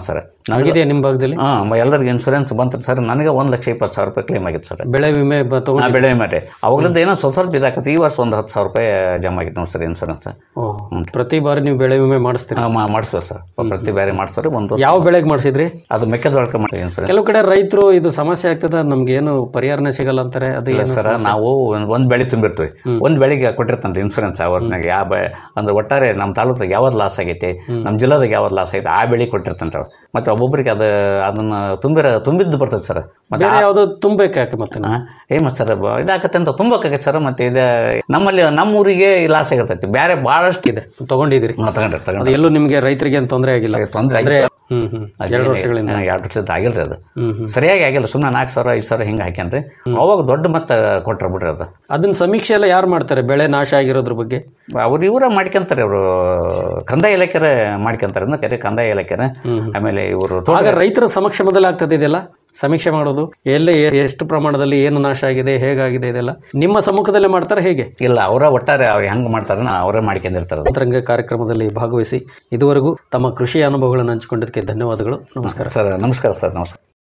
Speaker 16: ಆಗಿದೆಯಾ ನಿಮ್ಮ ಭಾಗದಲ್ಲಿ
Speaker 17: ಹಾಂ ಎಲ್ಲರಿಗೂ ಇನ್ಶೂರೆನ್ಸ್ ಬಂತು ಸರ್ ನನಗೆ ಒಂದು ಲಕ್ಷ ಇಪ್ಪತ್ತು ಸಾವಿರ ರೂಪಾಯಿ ಕ್ಲೇಮ್ ಆಗಿತ್ತು ಸರ್
Speaker 16: ಬೆಳೆ ವಿಮೆ ಬ-
Speaker 17: ಆ,
Speaker 16: ತಗೊಂಡಿದ್ದೀರಾ?
Speaker 17: ಬೆಳೆ ವಿಮೆ ಅವಾಗಲಿಂದ ಏನೋ ಸ್ವಲ್ಪ ಸ್ವಲ್ಪ ಇದಾಕತ್ತೆ ಈ ವರ್ಷ ಒಂದು ಹತ್ತು ಸಾವಿರ ರೂಪಾಯಿ ಜಮಾ ಆಗಿತ್ತು ನೋಡಿ ಸರ್ ಇನ್ಶೂರೆನ್ಸ್
Speaker 16: ಓ, ಪ್ರತಿ ಬಾರಿ ನೀವು ಬೆಳೆ ವಿಮೆ ಮಾಡಿಸ್ತೀರಿ
Speaker 17: ಮಾಡಿಸ್ತಾರೆ ಸರ್ ಪ್ರತಿ ಬೇರೆ ಮಾಡಿಸ್ತಾರೆ ಒಂದು
Speaker 16: ಯಾವ ಬೆಳೆಗೆ ಮಾಡಿಸಿದ್ರಿ
Speaker 17: ಅದು ಮೆಕ್ಕೆಜೋಳಕ್ಕೆ ಮಾಡಿ ಇನ್ಶೂರೆನ್ಸ್
Speaker 16: ಕೆಲವು ಕಡೆ ರೈತರು ಇದು ಸಮಸ್ಯೆ ಆಗ್ತದ ನಮ್ಗೆ ಏನು ಪರಿಹಾರನೇ ಸಿಗಲ್ಲ ಅಂತಾರೆ ಅದು
Speaker 17: ಇಲ್ಲ
Speaker 16: ಏನು
Speaker 17: ಸರ್
Speaker 16: ಸಮಸ್ಯೆ?
Speaker 17: ನಾವು ಒಂದ್- ಒಂದ್ ಬೆಳೆ ತುಂಬಿರ್ತೀವಿ ಒಂದ್ ಬೆಳೆಗೆ ಕೊಟ್ಟಿರ್ತಾನೆ ಇನ್ಸೂರೆನ್ಸ್ ಆ ವರ್ಷನಾಗ ಯಾವ ಬೆಳೆ ಅಂದ್ರೆ ಒಟ್ಟಾರೆ ನಮ್ಮ ತಾಲೂಕಿಗೆ ಯಾವ್ದು ಲಾಸ್ ಆಗೈತಿ ನಮ್ಮ ಜಿಲ್ಲಾದಾಗ ಯಾವ್ದು ಲಾಸ್ ಆಗೈತೆ ಆ ಬೆಳೆ ಕೊಟ್ಟಿರ್ತಾನೆ ಅವ್ರು ಮತ್ತೆ ಒಬ್ಬೊಬ್ಬರಿಗೆ ಅದು ಅದನ್ನ ತುಂಬಿರ ತುಂಬಿದ್ದು ಬರ್ತದೆ ಸರ್ ಮತ್ತೆ
Speaker 16: ಬೇರೆ
Speaker 17: ಆ-
Speaker 16: ಯಾವ್ದು ತುಂಬಬೇಕು ಯಾಕೆ ಮತ್ತೆ ನಾವು?
Speaker 17: ಏ ಮತ್ತೆ ಸರ್ ಬ- ಇದಾಕತ್ತೆ ಅಂತ ತುಂಬಬೇಕಾಗತ್ತೆ ಸರ್ ಮತ್ತೆ ಇದು ನಮ್ಮಲ್ಲಿ ನಮ್ಮ ಊರಿಗೆ ಲಾಸ್ ಆಗಿರ್ತೈತಿ ಬೇರೆ ಭಾಳಷ್ಟು ಇದೆ
Speaker 16: ತಗೊಂಡಿದ್ದೀರಿ
Speaker 17: ತಗೊಂಡ್ರೆ
Speaker 16: ಅದು
Speaker 17: ತಗೊಂಡ್ರೆ
Speaker 16: ಎಲ್ಲೂ ನಿಮ್ಗೆ ರೈತರಿಗೆ ಏನು ತೊಂದರೆ ಆಗಿಲ್ಲ
Speaker 17: ತೊಂದರೆ
Speaker 16: ಅಂದ್ರೆ
Speaker 17: ಆಗಿಲ್ಲ.
Speaker 16: ಹ್ಮ್ ಹ್ಮ್
Speaker 17: ಅದೇನು
Speaker 16: ಎರಡು ವರ್ಷಗಳಿಂದ
Speaker 17: ಹಾ, ಎರಡು ವರ್ಷದಿಂದ ಆಗಿಲ್ರಿ ಅದು
Speaker 16: ಹ್ಮ್ ಹ್ಮ್
Speaker 17: ಸರಿಯಾಗಿ ಆಗಿಲ್ಲ ಸುಮ್ಮನೆ ನಾಲ್ಕು ಸಾವಿರ ಐದು ಸಾವಿರ ಹಿಂಗೆ ಹಾಕ್ಯಾನ್ರಿ ಅವಾಗ ದೊಡ್ಡ ಮತ್ತೆ ಕೊಟ್ರ ಬಿಡ್ರಿ ಅದು
Speaker 16: ಅದನ್ನ ಸಮೀಕ್ಷೆ ಎಲ್ಲ ಯಾರು ಮಾಡ್ತಾರೆ ಬೆಳೆ ನಾಶ ಆಗಿರೋದ್ರ ಬಗ್ಗೆ
Speaker 17: ಅವ್ರು ಇವರ ಮಾಡ್ಕೊಂತಾರೆ ಅವರು ಕಂದಾಯ ಇಲಾಖೆರೆ ಮಾಡ್ಕೊಂತಾರೆ ಅಂದ್ರೆ ಕರೆ ಕಂದಾಯ ಇಲಾಖೆರೆ ಆಮೇಲೆ ಇವರು
Speaker 16: ಆಗ ರೈತರ ಸಮಕ್ಷಮದಲ್ಲಿ ಆಗ್ತದೆ ಇದೆಲ್ಲ ಸಮೀಕ್ಷೆ ಮಾಡೋದು ಎಲ್ಲಿ ಎ- ಎಷ್ಟು ಪ್ರಮಾಣದಲ್ಲಿ ಏನು ನಾಶ ಆಗಿದೆ ಹೇಗಾಗಿದೆ ಇದೆಲ್ಲ ನಿಮ್ಮ ಸಮ್ಮುಖದಲ್ಲೇ ಮಾಡ್ತಾರೆ ಹೇಗೆ
Speaker 17: ಇಲ್ಲ ಅವರ ಒಟ್ಟಾರೆ ಅವ್ರು ಹೆಂಗೆ ಮಾಡ್ತಾರೆ ಅವರೇ ಮಾಡ್ಕೊಂಡಿರ್ತಾರೆ
Speaker 16: ಅಂತರಂಗ ಕಾರ್ಯಕ್ರಮದಲ್ಲಿ ಭಾಗವಹಿಸಿ ಇದುವರೆಗೂ ತಮ್ಮ ಕೃಷಿ ಅನುಭವಗಳನ್ನು ಹಂಚಿಕೊಂಡಿದ್ದಕ್ಕೆ ಧನ್ಯವಾದಗಳು ನಮಸ್ಕಾರ
Speaker 17: ಸರ್ ನಮಸ್ಕಾರ ಸರ್ ನಮಸ್ಕಾರ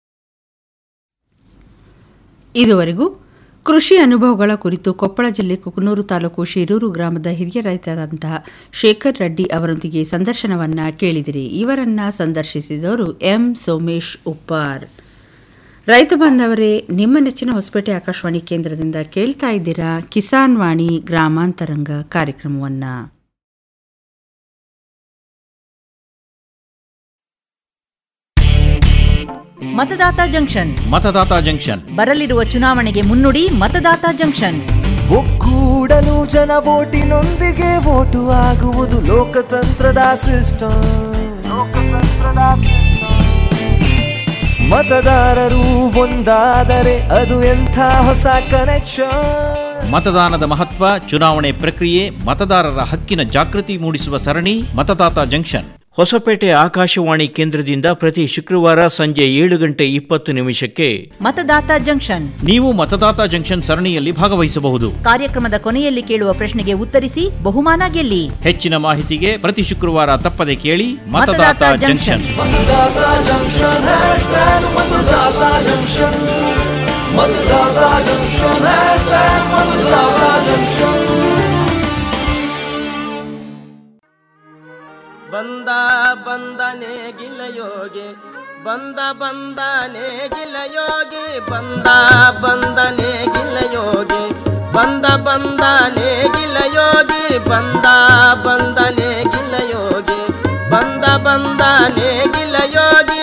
Speaker 11: ಇದುವರೆಗೂ ಕೃಷಿ ಅನುಭವಗಳ ಕುರಿತು ಕೊಪ್ಪಳ ಜಿಲ್ಲೆ ಕುಕನೂರು ತಾಲೂಕು ಶಿರೂರು ಗ್ರಾಮದ ಹಿರಿಯ ರೈತರಾದಂತಹ ಶೇಖರ್ ರೆಡ್ಡಿ ಅವರೊಂದಿಗೆ ಸಂದರ್ಶನವನ್ನ ಕೇಳಿದಿರಿ ಇವರನ್ನ ಸಂದರ್ಶಿಸಿದವರು ಎಂ ಸೋಮೇಶ್ ಉಪ್ಪಾರ್ ರೈತ ಬಾಂಧವರೇ ನಿಮ್ಮ ನೆಚ್ಚಿನ ಹೊಸಪೇಟೆ ಆಕಾಶವಾಣಿ ಕೇಂದ್ರದಿಂದ ಕೇಳ್ತಾ ಇದ್ದೀರಾ ಕಿಸಾನ್ ವಾಣಿ ಗ್ರಾಮಾಂತರಂಗ ಕಾರ್ಯಕ್ರಮವನ್ನ
Speaker 12: ಮತದಾತ ಜಂಕ್ಷನ್
Speaker 15: ಮತದಾತ ಜಂಕ್ಷನ್
Speaker 12: ಬರಲಿರುವ ಚುನಾವಣೆಗೆ ಮುನ್ನುಡಿ ಮತದಾತ ಜಂಕ್ಷನ್
Speaker 18: ಒಕ್ಕೂಡಲು ಜನ ಓಟಿನೊಂದಿಗೆ ಓಟು ಆಗುವುದು ಲೋಕತಂತ್ರದ ಸಿಸ್ಟಮ್ ಮತದಾರರು ಒಂದಾದರೆ ಅದು ಎಂಥ ಹೊಸ ಕನೆಕ್ಷನ್
Speaker 15: ಮತದಾನದ ಮಹತ್ವ ಚುನಾವಣೆ ಪ್ರಕ್ರಿಯೆ ಮತದಾರರ ಹಕ್ಕಿನ ಜಾಗೃತಿ ಮೂಡಿಸುವ ಸರಣಿ ಮತದಾತ ಜಂಕ್ಷನ್ ಹೊಸಪೇಟೆ ಆಕಾಶವಾಣಿ ಕೇಂದ್ರದಿಂದ ಪ್ರತಿ ಶುಕ್ರವಾರ ಸಂಜೆ ಏಳು ಗಂಟೆ ಇಪ್ಪತ್ತು ನಿಮಿಷಕ್ಕೆ
Speaker 12: ಮತದಾತ ಜಂಕ್ಷನ್
Speaker 15: ನೀವು ಮತದಾತ ಜಂಕ್ಷನ್ ಸರಣಿಯಲ್ಲಿ ಭಾಗವಹಿಸಬಹುದು
Speaker 12: ಕಾರ್ಯಕ್ರಮದ ಕೊನೆಯಲ್ಲಿ ಕೇಳುವ ಪ್ರಶ್ನೆಗೆ ಉತ್ತರಿಸಿ ಬಹುಮಾನ ಗೆಲ್ಲಿ
Speaker 15: ಹೆಚ್ಚಿನ ಮಾಹಿತಿಗೆ ಪ್ರತಿ ಶುಕ್ರವಾರ ತಪ್ಪದೆ ಕೇಳಿ
Speaker 12: ಮತದಾತ
Speaker 15: ಮತದಾತ
Speaker 12: ಜಂಕ್ಷನ್.
Speaker 15: ಜಂಕ್ಷನ್
Speaker 18: ಮತದಾತ ಜಂಕ್ಷನ್ ಹ್ಯಾಶ್ಟ್ಯಾಗ್ ಮತದಾತ ಜಂಕ್ಷನ್ ಮತದಾತ ಜಂಕ್ಷನ್ ಹ್ಯಾಶ್ಟ್ಯಾಗ್ ಮತದಾತ ಜಂಕ್ಷನ್
Speaker 19: ಬಂದ ಬಂದನೆ ಗಿಲಯೋಗಿ ಬಂದ ಬಂದನೆ ಗಿಲಯೋಗಿ ಬಂದ ಬಂದನೆ ಗಿಲಯೋಗಿ ಬಂದ ಬಂದನೆ ಗಿಲಯೋಗಿ ಬಂದ ಬಂದನೆ ಗಿಲಯೋಗಿ ಬಂದ ಬಂದನೆ ಗಿಲಯೋಗಿ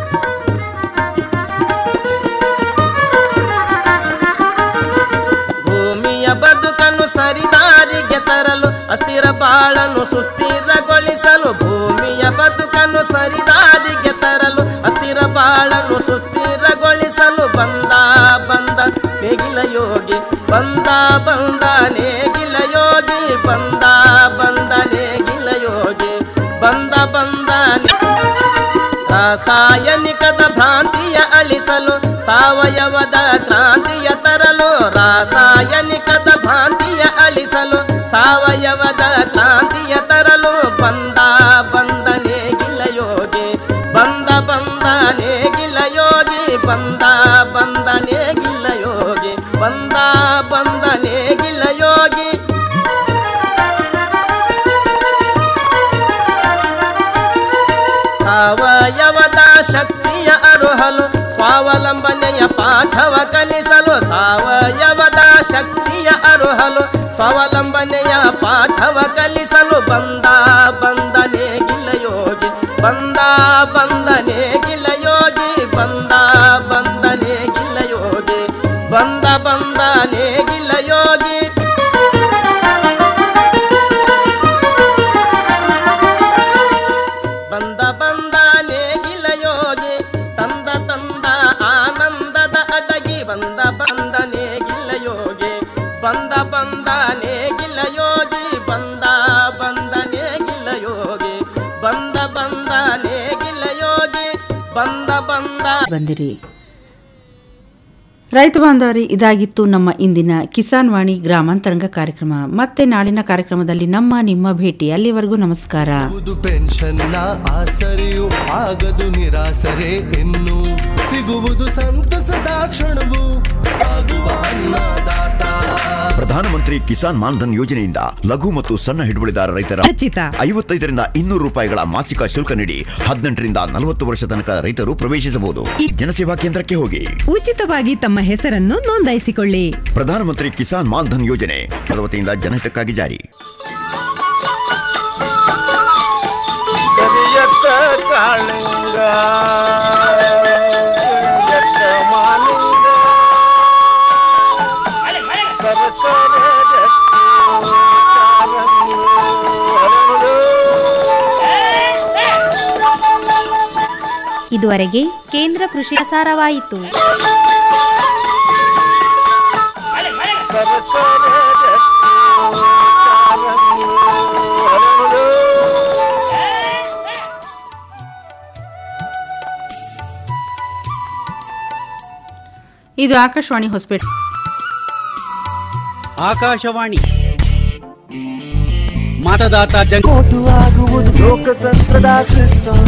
Speaker 19: ಭೂಮಿಯ ಬದುಕನ್ನು ಸರಿದಾರಿಗೆ ತರಲು ಅಸ್ಥಿರ ಬಾಳನ್ನು ಸುಸ್ಥಿರಗೊಳಿಸಲು ಭೂಮಿಯ ಬದುಕನ್ನು ಸರಿದಾರಿಗೆ ತರಲು ಅಸ್ಥಿರ ಬಾಳನ್ನು ಸುಸ್ಥಿರಗೊಳಿಸಲು ಬಂದ ಬಂದ ನೇಗಿಲ ಯೋಗಿ ಬಂದ ಬಂದ ನೇಗಿಲ ಯೋಗಿ ಬಂದ ಬಂದ ನೇಗಿಲ ಯೋಗಿ ಬಂದ ಬಂದ ನೇ- ರಾಸಾಯನಿಕದ ಭ್ರಾಂತಿಯ ಅಳಿಸಲು ಸಾವಯವದ ಕ್ರಾಂತಿಯ ತರಲು ರಾಸಾಯನಿಕದ ಭ್ರಾಂತಿಯ ಅಳಿಸಲು ಸಾವಯವದ ಕ್ರಾಂತಿಯ ತರಲು ಬಂದ ಬಂದನೆ ಗಿಲಯೋಗಿ ಬಂದ ಬಂದನೆ ಗಿಲಯೋಗಿ ಬಂದ ಬಂದನೆ ಗಿಲಯೋಗಿ ಬಂದ ಬಂದನೆ ಗಿಲಯೋಗಿ ಸಾವಯವದ ಶಕ್ತಿಯ ಅರುಹಲು ಸ್ವಾವಲಂಬನೆಯ ಪಾಠವ ಕಲಿಸಲು ಸಾವಯವದ ಶಕ್ತಿಯ ಅರುಹಲು ಸ್ವಾವಲಂಬನೆಯ ಪಾಠವ ಕಲಿಸಲು ಬಂದ ಬಂದನೆ ಗಿಲಯೋಗಿ ಬಂದ ಬಂದನೆ ಗಿಲಯೋಗಿ ಬಂದ ಬಂದನೆ ಗಿಲಯೋಗಿ ಬಂದ ಬಂದನೆ ಗಿಲಯೋಗಿ ಬಂದ ಬಂದ ನೇಗಿಲ ಯೋಗಿ ತಂದ ತಂದ ಆನಂದದ ಅಡಗಿ ಬಂದ ಬಂದ ನೇಗಿಲ ಯೋಗಿ ಬಂದ ಬಂದ ನೇಗಿಲ ಯೋಗಿ ಬಂದ ಬಂದ ನೇಗಿಲ ಯೋಗಿ ಬಂದ ಬಂದ ನೇಗಿಲ ಯೋಗಿ ಬಂದ ಬಂದ
Speaker 11: ಬಂದಿರಿ ರೈತ ಬಾಂಧವರೇ ಇದಾಗಿತ್ತು ನಮ್ಮ ಇಂದಿನ ಕಿಸಾನ್ ವಾಣಿ ಗ್ರಾಮಾಂತರಂಗ ಕಾರ್ಯಕ್ರಮ ಮತ್ತೆ ನಾಳಿನ ಕಾರ್ಯಕ್ರಮದಲ್ಲಿ ನಮ್ಮ ನಿಮ್ಮ ಭೇಟಿ ಅಲ್ಲಿವರೆಗೂ ನಮಸ್ಕಾರ
Speaker 4: ಸಿಗುವುದು ಪೆನ್ಷನ್ನ ಆಸರೆಯು ಆಗದು ನಿರಾಸರೆ ಇನ್ನು ಸಿಗುವುದು ಸಂತಸದ ಕ್ಷಣವು ಆಗುವ ಅನ್ನದಾತ
Speaker 20: ಪ್ರಧಾನಮಂತ್ರಿ ಕಿಸಾನ್ ಮಾನ್ಧನ್ ಯೋಜನೆಯಿಂದ ಲಘು ಮತ್ತು ಸಣ್ಣ ಹಿಡುವಳಿದಾರ ರೈತರ
Speaker 12: ಖಚಿತ.
Speaker 20: ಐವತ್ತೈದರಿಂದ ಇನ್ನೂರು ರೂಪಾಯಿಗಳ ಮಾಸಿಕ ಶುಲ್ಕ ನೀಡಿ ಹದಿನೆಂಟರಿಂದ ನಲವತ್ತು ವರ್ಷ ತನಕ ರೈತರು ಪ್ರವೇಶಿಸಬಹುದು ಜನಸೇವಾ ಕೇಂದ್ರಕ್ಕೆ ಹೋಗಿ
Speaker 12: ಉಚಿತವಾಗಿ ತಮ್ಮ ಹೆಸರನ್ನು ನೋಂದಾಯಿಸಿಕೊಳ್ಳಿ
Speaker 20: ಪ್ರಧಾನಮಂತ್ರಿ ಕಿಸಾನ್ ಮಾನ್ಧನ್ ಯೋಜನೆ ವತಿಯಿಂದ ಜನಹಿತಕ್ಕಾಗಿ ಜಾರಿ
Speaker 18: ಕರಿಯತ್ತ ಕಾಳಿಂಗ ಕರಿಯತ್ತ ಮಾಲಿಂಗ ಸರಕಾರ
Speaker 6: ಇದುವರೆಗೆ ಕೇಂದ್ರ ಕೃಷಿ ಪ್ರಸಾರವಾಯಿತು
Speaker 11: ಇದು ಆಕಾಶವಾಣಿ ಹೊಸಪೇಟೆ
Speaker 21: ಆಕಾಶವಾಣಿ ಮತದಾತ ಜಂಗ
Speaker 18: ಓಟು ಆಗುವುದು ಲೋಕತಂತ್ರದ ಸಿಸ್ಟಮ್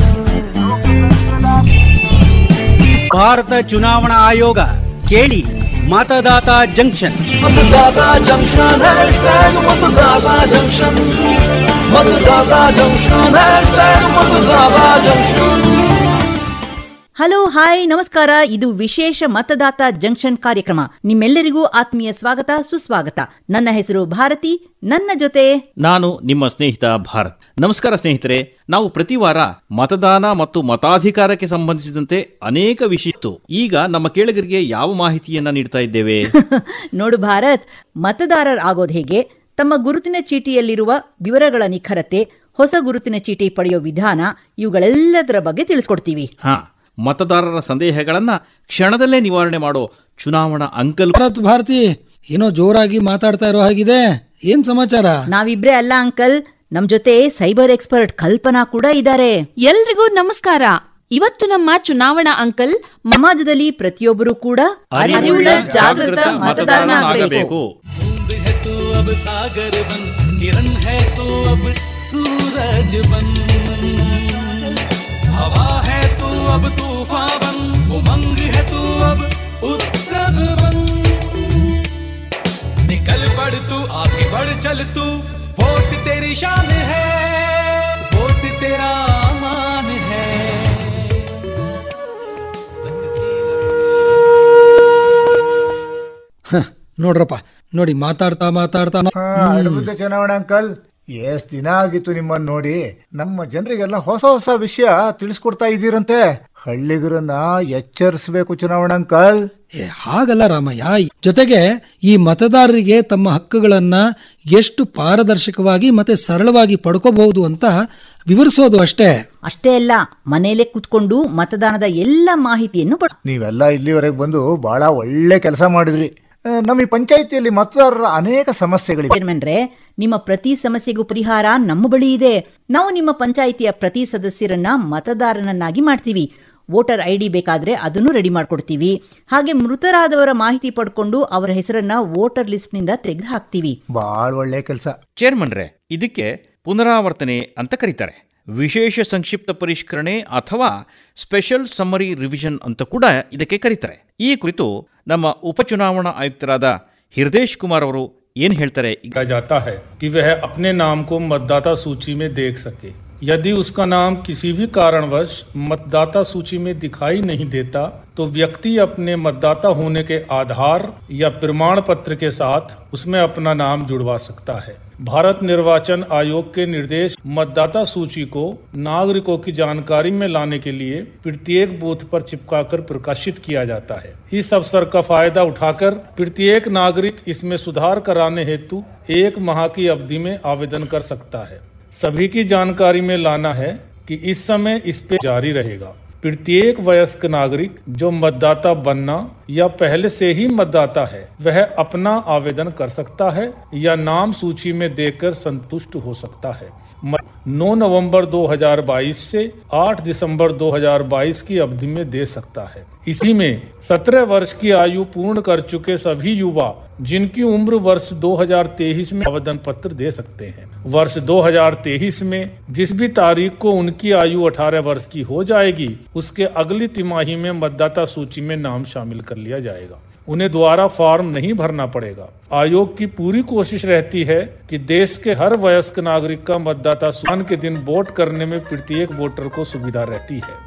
Speaker 21: ಭಾರತ ಚುನಾವಣಾ ಆಯೋಗ ಕೇಳಿ ಮತದಾತ ಜಂಕ್ಷನ್
Speaker 18: मतदाता जंक्शन हैशटैग मतदाता जंक्शन मतदाता जंक्शन हैशटैग मतदाता जंक्शन
Speaker 12: ಹಲೋ ಹಾಯ್ ನಮಸ್ಕಾರ ಇದು ವಿಶೇಷ ಮತದಾತ ಜಂಕ್ಷನ್ ಕಾರ್ಯಕ್ರಮ ನಿಮ್ಮೆಲ್ಲರಿಗೂ ಆತ್ಮೀಯ ಸ್ವಾಗತ ಸುಸ್ವಾಗತ ನನ್ನ ಹೆಸರು ಭಾರತಿ ನನ್ನ ಜೊತೆ
Speaker 15: ನಾನು ನಿಮ್ಮ ಸ್ನೇಹಿತ ಭಾರತ್ ನಮಸ್ಕಾರ ಸ್ನೇಹಿತರೆ ನಾವು ಪ್ರತಿ ವಾರ ಮತದಾನ ಮತ್ತು ಮತಾಧಿಕಾರಕ್ಕೆ ಸಂಬಂಧಿಸಿದಂತೆ ಅನೇಕ ವಿಷಯ ಇತ್ತು. ಈಗ ನಮ್ಮ ಕೇಳಗರಿಗೆ ಯಾವ ಮಾಹಿತಿಯನ್ನ ನೀಡ್ತಾ ಇದ್ದೇವೆ
Speaker 12: ನೋಡು ಭಾರತ್ ಮತದಾರರ್ ಆಗೋದು ಹೇಗೆ ತಮ್ಮ ಗುರುತಿನ ಚೀಟಿಯಲ್ಲಿರುವ ವಿವರಗಳ ನಿಖರತೆ ಹೊಸ ಗುರುತಿನ ಚೀಟಿ ಪಡೆಯೋ ವಿಧಾನ ಇವುಗಳೆಲ್ಲದರ ಬಗ್ಗೆ ತಿಳಿಸ್ಕೊಡ್ತೀವಿ
Speaker 15: ಹಾ ಮತದಾರರ ಸಂದೇಹಗಳನ್ನ ಕ್ಷಣದಲ್ಲೇ ನಿವಾರಣೆ ಮಾಡೋ ಚುನಾವಣಾ ಅಂಕಲ್
Speaker 22: ಭಾರತ್ ಭಾರತಿ ಏನೋ ಜೋರಾಗಿ ಮಾತಾಡ್ತಾ ಇರೋ ಹಾಗಿದೆ ಏನ್ ಸಮಾಚಾರ
Speaker 12: ನಾವಿಬ್ರೇ ಅಲ್ಲ ಅಂಕಲ್ ನಮ್ ಜೊತೆ ಸೈಬರ್ ಎಕ್ಸ್ಪರ್ಟ್ ಕಲ್ಪನಾ ಕೂಡ ಇದ್ದಾರೆ
Speaker 23: ಎಲ್ರಿಗೂ ನಮಸ್ಕಾರ ಇವತ್ತು ನಮ್ಮ ಚುನಾವಣಾ ಅಂಕಲ್
Speaker 12: ಸಮಾಜದಲ್ಲಿ ಪ್ರತಿಯೊಬ್ಬರು ಕೂಡ
Speaker 23: ಅರಿವುಳ್ಳ ಜಾಗೃತ ಮತದಾರನಾಗಬೇಕು
Speaker 18: है तू अब सागर बन किरण है तू अब सूरज बन हवा है तू अब तूफान बन उमंग है तू अब उत्सव बन निकल पड़ तू आगे बढ़ चल तू वोट तेरी शान है वोट तेरा मान है
Speaker 22: ಹ, ನೋಡ್ರಪ್ಪ ನೋಡಿ ಮಾತಾಡ್ತಾ ಮಾತಾಡ್ತಾ ನಾ-
Speaker 24: ಅದ್ಭುತ ಚುನಾವಣಾ ಅಂಕಲ್ ಎಷ್ಟ್ ದಿನ ಆಗಿತ್ತು ನಿಮ್ಮನ್ನ ನೋಡಿ ನಮ್ಮ ಜನರಿಗೆಲ್ಲ ಹೊಸ ಹೊಸ ವಿಷಯ ತಿಳಿಸ್ಕೊಡ್ತಾ ಇದ್ದೀರಂತೆ ಹಳ್ಳಿಗರನ್ನ ಎಚ್ಚರಿಸಬೇಕು ಚುನಾವಣಾ ಅಂಕಲ್
Speaker 22: ಏ, ಹಾಗಲ್ಲ ರಾಮಯ್ಯ ಜೊತೆಗೆ ಈ ಮತದಾರರಿಗೆ ತಮ್ಮ ಹಕ್ಕುಗಳನ್ನ ಎಷ್ಟು ಪಾರದರ್ಶಕವಾಗಿ ಮತ್ತೆ ಸರಳವಾಗಿ ಪಡ್ಕೋಬಹುದು ಅಂತ ವಿವರಿಸೋದು ಅಷ್ಟೇ
Speaker 12: ಅಷ್ಟೇ ಅಲ್ಲ ಮನೆಯಲ್ಲೇ ಕೂತ್ಕೊಂಡು ಮತದಾನದ ಎಲ್ಲ ಮಾಹಿತಿಯನ್ನು ಪಡ್
Speaker 24: ನೀವೆಲ್ಲ ಇಲ್ಲಿವರೆಗೆ ಬಂದು ಬಹಳ ಒಳ್ಳೆ ಕೆಲಸ ಮಾಡಿದ್ರಿ ಆ, ನಮ್ಮ ಈ ಪಂಚಾಯಿತಿಯಲ್ಲಿ ಮತದಾರರ ಅನೇಕ ಸಮಸ್ಯೆಗಳಿವೆ
Speaker 12: ಚೇರ್ಮನ್ರೆ ನಿಮ್ಮ ಪ್ರತಿ ಸಮಸ್ಯೆಗೂ ಪರಿಹಾರ ನಮ್ಮ ಬಳಿ ಇದೆ ನಾವು ನಿಮ್ಮ ಪಂಚಾಯಿತಿಯ ಪ್ರತಿ ಸದಸ್ಯರನ್ನ ಮತದಾರನನ್ನಾಗಿ ಮಾಡ್ತೀವಿ ವೋಟರ್ ಐ ಡಿ ಬೇಕಾದ್ರೆ ಅದನ್ನು ರೆಡಿ ಮಾಡ್ಕೊಡ್ತೀವಿ ಹಾಗೆ ಮೃತರಾದವರ ಮಾಹಿತಿ ಪಡ್ಕೊಂಡು ಅವರ ಹೆಸರನ್ನ ವೋಟರ್ ಲಿಸ್ಟ್ನಿಂದ ತೆಗೆದು ಹಾಕ್ತೀವಿ
Speaker 24: ಬಹಳ ಒಳ್ಳೆ ಕೆಲಸ
Speaker 15: ಚೇರ್ಮನ್ರೆ ಇದಕ್ಕೆ ಪುನರಾವರ್ತನೆ ಅಂತ ಕರೀತಾರೆ ವಿಶೇಷ ಸಂಕ್ಷಿಪ್ತ ಪರಿಷ್ಕರಣೆ ಅಥವಾ ಸ್ಪೆಷಲ್ ಸಮ್ಮರಿ ರಿವಿಷನ್ ಅಂತ ಕೂಡ ಇದಕ್ಕೆ ಕರೀತಾರೆ ಈ ಕುರಿತು ನಮ್ಮ ಉಪಚುನಾವಣಾ ಆಯುಕ್ತರಾದ ಹಿರ್ದೇಶ್ ಕುಮಾರ್ ಅವರು ಏನ್ ಹೇಳ್ತಾರೆ ಈಗ
Speaker 25: कहा जाता है कि वह अपने नाम को मतदाता सूची में देख सके यदि उसका नाम किसी भी कारणवश मतदाता सूची में दिखाई नहीं देता तो व्यक्ति अपने मतदाता होने के आधार या प्रमाण पत्र के साथ उसमें अपना नाम जुड़वा सकता है भारत निर्वाचन आयोग के निर्देश मतदाता सूची को नागरिकों की जानकारी में लाने के लिए प्रत्येक बूथ पर चिपकाकर प्रकाशित किया जाता है इस अवसर का फायदा उठाकर प्रत्येक नागरिक इसमें सुधार कराने हेतु एक माह की अवधि में आवेदन कर सकता है सभी की जानकारी में लाना है कि इस समय इस पे जारी रहेगा प्रत्येक वयस्क नागरिक जो मतदाता बनना या पहले से ही मतदाता है वह अपना आवेदन कर सकता है या नाम सूची में देखकर संतुष्ट हो सकता है म- 9 नवंबर 2022 से 8 दिसंबर 2022 की अवधि में दे सकता है इसी में 17 वर्ष की आयु पूर्ण कर चुके सभी युवा जिनकी उम्र वर्ष 2023 में आवेदन पत्र दे सकते हैं वर्ष 2023 में जिस भी तारीख को उनकी आयु 18 वर्ष की हो जाएगी उसके अगली तिमाही में मतदाता सूची में नाम शामिल कर लिया जाएगा उन्हें दोबारा फॉर्म नहीं भरना पड़ेगा आयोग की पूरी कोशिश रहती है कि देश के हर वयस्क नागरिक का मतदाता सुनान के दिन वोट करने में प्रत्येक वोटर को सुविधा रहती है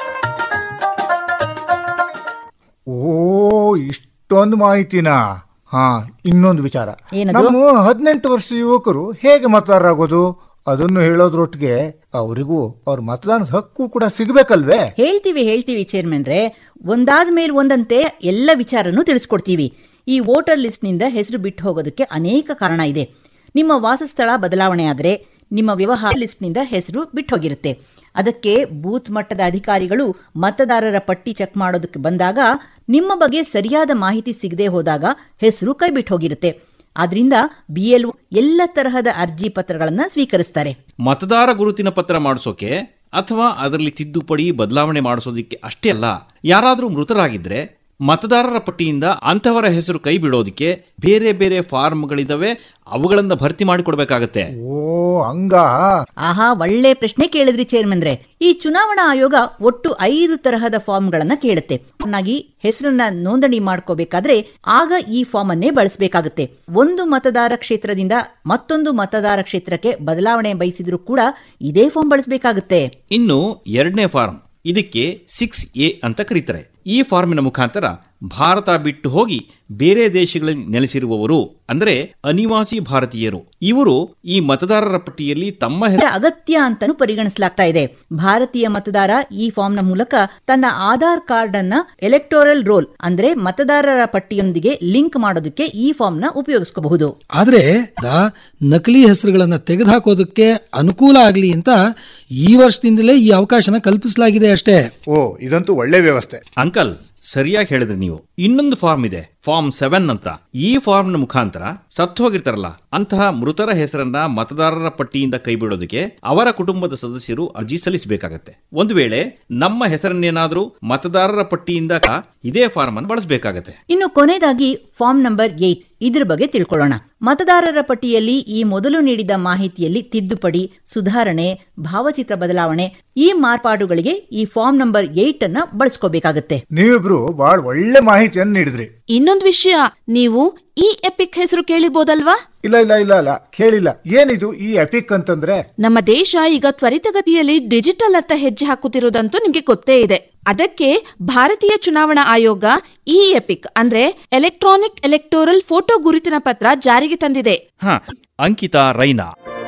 Speaker 24: ಓ ಇಷ್ಟೊಂದು ಮಾಹಿತಿನಾ ಹಾ ಇನ್ನೊಂದು ವಿಚಾರ
Speaker 12: ಏನದು?
Speaker 24: ನಮ್ಮ ಹದಿನೆಂಟು ವರ್ಷದ ಯುವಕರು ಹೇಗೆ ಮತದಾರರಾಗೋದು ಅದನ್ನು ಹೇಳೋದ್ರೊಟ್ಟಿಗೆ ಅವರಿಗೂ ಅವ್ರ ಮತದಾನದ ಹಕ್ಕು ಕೂಡ ಸಿಗ್ಬೇಕಲ್ವೇ
Speaker 12: ಹೇಳ್ತೀವಿ ಹೇಳ್ತೀವಿ ಚೇರ್ಮನ್ರೆ ಒಂದಾದ ಮೇಲೆ ಒಂದಂತೆ ಎಲ್ಲ ವಿಚಾರನೂ ತಿಳಿಸ್ಕೊಡ್ತೀವಿ ಈ ವೋಟರ್ ಲಿಸ್ಟ್ನಿಂದ ಹೆಸರು ಬಿಟ್ಟು ಹೋಗೋದಕ್ಕೆ ಅನೇಕ ಕಾರಣ ಇದೆ ನಿಮ್ಮ ವಾಸಸ್ಥಳ ಬದಲಾವಣೆ ಆದರೆ ನಿಮ್ಮ ವ್ಯವಹಾರ ಲಿಸ್ಟ್ನಿಂದ ಹೆಸರು ಬಿಟ್ಟು ಹೋಗಿರುತ್ತೆ ಅದಕ್ಕೆ ಬೂತ್ ಮಟ್ಟದ ಅಧಿಕಾರಿಗಳು ಮತದಾರರ ಪಟ್ಟಿ ಚೆಕ್ ಮಾಡೋದಕ್ಕೆ ಬಂದಾಗ ನಿಮ್ಮ ಬಗ್ಗೆ ಸರಿಯಾದ ಮಾಹಿತಿ ಸಿಗದೆ ಹೋದಾಗ ಹೆಸರು ಕೈ ಬಿಟ್ಟು ಹೋಗಿರುತ್ತೆ ಆದ್ರಿಂದ ಬಿಎಲ್ಒ ಎಲ್ಲ ತರಹದ ಅರ್ಜಿ ಪತ್ರಗಳನ್ನ ಸ್ವೀಕರಿಸ್ತಾರೆ
Speaker 15: ಮತದಾರ ಗುರುತಿನ ಪತ್ರ ಮಾಡಿಸೋಕೆ ಅಥವಾ ಅದರಲ್ಲಿ ತಿದ್ದುಪಡಿ ಬದಲಾವಣೆ ಮಾಡಿಸೋದಕ್ಕೆ ಅಷ್ಟೇ ಅಲ್ಲ ಯಾರಾದರೂ ಮೃತರಾಗಿದ್ರೆ ಮತದಾರರ ಪಟ್ಟಿಯಿಂದ ಅಂಥವರ ಹೆಸರು ಕೈ ಬಿಡೋದಕ್ಕೆ ಬೇರೆ ಬೇರೆ ಫಾರ್ಮ್ಗಳಿದಾವೆ ಅವುಗಳನ್ನ ಭರ್ತಿ ಮಾಡಿಕೊಡ್ಬೇಕಾಗತ್ತೆ
Speaker 24: ಓ ಹಂಗ
Speaker 12: ಆಹಾ ಒಳ್ಳೆ ಪ್ರಶ್ನೆ ಕೇಳಿದ್ರಿ ಚೇರ್ಮನ್ರೆ ಈ ಚುನಾವಣಾ ಆಯೋಗ ಒಟ್ಟು ಐದು ತರಹದ ಫಾರ್ಮ್ಗಳನ್ನ ಕೇಳುತ್ತೆ ಚೆನ್ನಾಗಿ ಹೆಸರನ್ನ ನೋಂದಣಿ ಮಾಡ್ಕೋಬೇಕಾದ್ರೆ ಆಗ ಈ ಫಾರ್ಮ್ ಅನ್ನೇ ಬಳಸಬೇಕಾಗುತ್ತೆ ಒಂದು ಮತದಾರ ಕ್ಷೇತ್ರದಿಂದ ಮತ್ತೊಂದು ಮತದಾರ ಕ್ಷೇತ್ರಕ್ಕೆ ಬದಲಾವಣೆ ಬಯಸಿದ್ರು ಕೂಡ ಇದೇ ಫಾರ್ಮ್ ಬಳಸಬೇಕಾಗುತ್ತೆ
Speaker 15: ಇನ್ನು ಎರಡನೇ ಫಾರ್ಮ್ ಇದಕ್ಕೆ ಸಿಕ್ಸ್ ಎ ಅಂತ ಕರೀತಾರೆ ಈ ಫಾರ್ಮಿನ ಮುಖಾಂತರ ಭಾರತ ಬಿಟ್ಟು ಹೋಗಿ ಬೇರೆ ದೇಶಗಳಲ್ಲಿ ನೆಲೆಸಿರುವವರು ಅಂದ್ರೆ ಅನಿವಾಸಿ ಭಾರತೀಯರು ಇವರು ಈ ಮತದಾರರ ಪಟ್ಟಿಯಲ್ಲಿ ತಮ್ಮ
Speaker 12: ಇದರ ಅಗತ್ಯ ಅಂತಾನು ಪರಿಗಣಿಸಲಾಗ್ತಾ ಇದೆ ಭಾರತೀಯ ಮತದಾರ ಈ ಫಾರ್ಮ್ನ ಮೂಲಕ ತನ್ನ ಆಧಾರ್ ಕಾರ್ಡ್ ಅನ್ನ ಎಲೆಕ್ಟೋರಲ್ ರೋಲ್ ಅಂದ್ರೆ ಮತದಾರರ ಪಟ್ಟಿಯೊಂದಿಗೆ ಲಿಂಕ್ ಮಾಡೋದಕ್ಕೆ ಈ ಫಾರ್ಮ್ನ ಉಪಯೋಗಿಸ್ಕೋಬಹುದು
Speaker 22: ಆದ್ರೆ ದ- ನಕಲಿ ಹೆಸರುಗಳನ್ನ ತೆಗೆದುಹಾಕೋದಕ್ಕೆ ಅನುಕೂಲ ಆಗಲಿ ಅಂತ ಈ ವರ್ಷದಿಂದಲೇ ಈ ಅವಕಾಶನ ಕಲ್ಪಿಸಲಾಗಿದೆ ಅಷ್ಟೇ
Speaker 24: ಓ ಇದಂತೂ ಒಳ್ಳೆ ವ್ಯವಸ್ಥೆ
Speaker 15: ಅಂಕಲ್ ಸರಿಯಾಗಿ ಹೇಳಿದ್ರಿ ನೀವು ಇನ್ನೊಂದು ಫಾರ್ಮ್ ಇದೆ ಫಾರ್ಮ್ ಸೆವೆನ್ ಅಂತ ಈ ಫಾರ್ಮ್ನ ಮುಖಾಂತರ ಸತ್ತು ಹೋಗಿರ್ತಾರಲ್ಲ ಅಂತಹ ಮೃತರ ಹೆಸರನ್ನ ಮತದಾರರ ಪಟ್ಟಿಯಿಂದ ಕೈಬಿಡೋದಕ್ಕೆ ಅವರ ಕುಟುಂಬದ ಸದಸ್ಯರು ಅರ್ಜಿ ಸಲ್ಲಿಸಬೇಕಾಗತ್ತೆ ಒಂದು ವೇಳೆ ನಮ್ಮ ಹೆಸರನ್ನೇನಾದ್ರೂ ಮತದಾರರ ಪಟ್ಟಿಯಿಂದ ಕ- ಇದೇ ಫಾರ್ಮ್ ಅನ್ನು ಬಳಸಬೇಕಾಗತ್ತೆ
Speaker 12: ಇನ್ನು ಕೊನೆಯದಾಗಿ ಫಾರ್ಮ್ ನಂಬರ್ ಏಟ್ ಇದ್ರ ಬಗ್ಗೆ ತಿಳ್ಕೊಳ್ಳೋಣ ಮತದಾರರ ಪಟ್ಟಿಯಲ್ಲಿ ಈ ಮೊದಲು ನೀಡಿದ ಮಾಹಿತಿಯಲ್ಲಿ ತಿದ್ದುಪಡಿ ಸುಧಾರಣೆ ಭಾವಚಿತ್ರ ಬದಲಾವಣೆ ಈ ಮಾರ್ಪಾಡುಗಳಿಗೆ ಈ ಫಾರ್ಮ್ ನಂಬರ್ ಏಟ್ ಅನ್ನ ಬಳಸ್ಕೋಬೇಕಾಗತ್ತೆ
Speaker 24: ನೀವಿಬ್ರು ಬಹಳ ಒಳ್ಳೆ ಮಾಹಿತಿಯನ್ನು ನೀಡಿದ್ರಿ
Speaker 23: ಇನ್ನೊಂದು ವಿಷಯ ನೀವು ಈ ಎಪಿಕ್ ಹೆಸರು ಕೇಳಿರ್ಬೋದಲ್ವಾ
Speaker 24: ಇಲ್ಲ ಇಲ್ಲ ಇಲ್ಲ ಇಲ್ಲ ಕೇಳಿಲ್ಲ ಏನಿದು ಈ ಎಪಿಕ್ ಅಂತಂದ್ರೆ
Speaker 23: ನಮ್ಮ ದೇಶ ಈಗ ತ್ವರಿತಗತಿಯಲ್ಲಿ ಡಿಜಿಟಲ್ ಅತ್ತ ಹೆಜ್ಜೆ ಹಾಕುತ್ತಿರುವುದಂತೂ ನಿಮ್ಗೆ ಗೊತ್ತೇ ಇದೆ ಅದಕ್ಕೆ ಭಾರತೀಯ ಚುನಾವಣಾ ಆಯೋಗ ಇ ಎಪಿಕ್ ಅಂದ್ರೆ ಎಲೆಕ್ಟ್ರಾನಿಕ್ ಎಲೆಕ್ಟೋರಲ್ ಫೋಟೋ ಗುರುತಿನ ಪತ್ರ ಜಾರಿಗೆ ತಂದಿದೆ
Speaker 15: ಹಾ ಅಂಕಿತಾ ರೈನಾ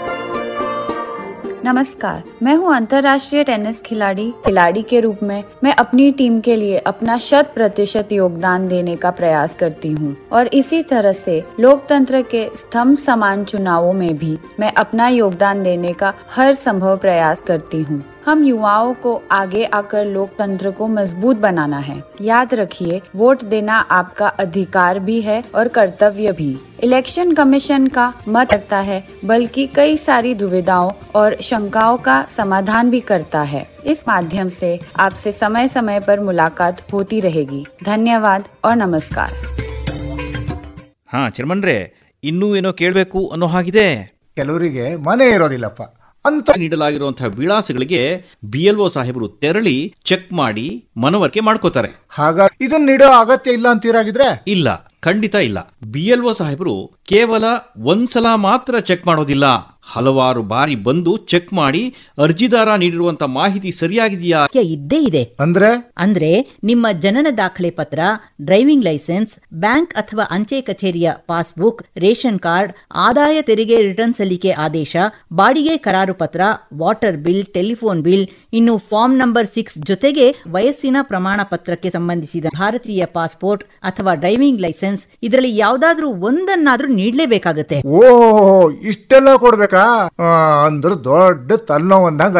Speaker 1: नमस्कार मैं हूं अंतर्राष्ट्रीय टेनिस खिलाड़ी खिलाड़ी के रूप में मैं अपनी टीम के लिए अपना शत प्रतिशत योगदान देने का प्रयास करती हूं और इसी तरह से लोकतंत्र के स्तंभ समान चुनावों में भी मैं अपना योगदान देने का हर संभव प्रयास करती हूं हम युवाओं को आगे आकर लोकतंत्र को मजबूत बनाना है याद रखिए वोट देना आपका अधिकार भी है और कर्तव्य भी इलेक्शन कमीशन का मत करता है बल्कि कई सारी दुविधाओं और शंकाओं का समाधान भी करता है इस माध्यम से आपसे समय समय पर मुलाकात होती रहेगी धन्यवाद और नमस्कार
Speaker 15: ಹಾ ಚರ್ಮನ್ರೆ ಇನ್ನೂ ಏನೋ ಕೇಳಬೇಕು ಅನ್ನೋ ಹಾಗಿದೆ
Speaker 24: ಕೆಲವರಿಗೆ ಮನೆ ಇರೋದಿಲ್ಲಪ್ಪ
Speaker 15: ಅಂತ ನೀಡಲಾಗಿರುವಂತಹ ವಿಳಾಸಗಳಿಗೆ ಬಿ ಎಲ್ ಒ ಸಾಹೇಬರು ತೆರಳಿ ಚೆಕ್ ಮಾಡಿ ಮನವರಿಕೆ ಮಾಡ್ಕೋತಾರೆ
Speaker 24: ಹಾಗ ಇದನ್ನ ನೀಡೋ ಅಗತ್ಯ ಇಲ್ಲ ಅಂತೀರಾಗಿದ್ರೆ
Speaker 15: ಇಲ್ಲ ಖಂಡಿತ ಇಲ್ಲ ಬಿ ಎಲ್ ಒ ಸಾಹೇಬರು ಕೇವಲ ಒಂದ್ಸಲ ಮಾತ್ರ ಚೆಕ್ ಮಾಡೋದಿಲ್ಲ ಹಲವಾರು ಬಾರಿ ಬಂದು ಚೆಕ್ ಮಾಡಿ ಅರ್ಜಿದಾರ ನೀಡಿರುವಂತ ಮಾಹಿತಿ ಸರಿಯಾಗಿದೆಯಾ
Speaker 12: ಅಗತ್ಯ ಇದ್ದೇ ಇದೆ
Speaker 24: ಅಂದ್ರೆ
Speaker 12: ಅಂದ್ರೆ ನಿಮ್ಮ ಜನನ ದಾಖಲೆ ಪತ್ರ ಡ್ರೈವಿಂಗ್ ಲೈಸೆನ್ಸ್ ಬ್ಯಾಂಕ್ ಅಥವಾ ಅಂಚೆ ಕಚೇರಿಯ ಪಾಸ್ಬುಕ್ ರೇಷನ್ ಕಾರ್ಡ್ ಆದಾಯ ತೆರಿಗೆ ರಿಟರ್ನ್ ಸಲ್ಲಿಕೆ ಆದೇಶ ಬಾಡಿಗೆ ಕರಾರು ಪತ್ರ ವಾಟರ್ ಬಿಲ್ ಟೆಲಿಫೋನ್ ಬಿಲ್ ಇನ್ನು ಫಾರ್ಮ್ ನಂಬರ್ ಸಿಕ್ಸ್ ಜೊತೆಗೆ ವಯಸ್ಸಿನ ಪ್ರಮಾಣ ಪತ್ರಕ್ಕೆ ಸಂಬಂಧಿಸಿದ ಭಾರತೀಯ ಪಾಸ್ಪೋರ್ಟ್ ಅಥವಾ ಡ್ರೈವಿಂಗ್ ಲೈಸೆನ್ಸ್ ಇದರಲ್ಲಿ ಯಾವ್ದಾದ್ರೂ ಒಂದನ್ನಾದ್ರೂ ನೀಡಲೇಬೇಕಾಗುತ್ತೆ
Speaker 24: ಓ ಇಷ್ಟೆಲ್ಲ ಕೊಡ್ಬೇಕಾ ಆ, ಅಂದ್ರ ದೊಡ್ಡ ತಲೆನೋವು ಅಂದಂಗ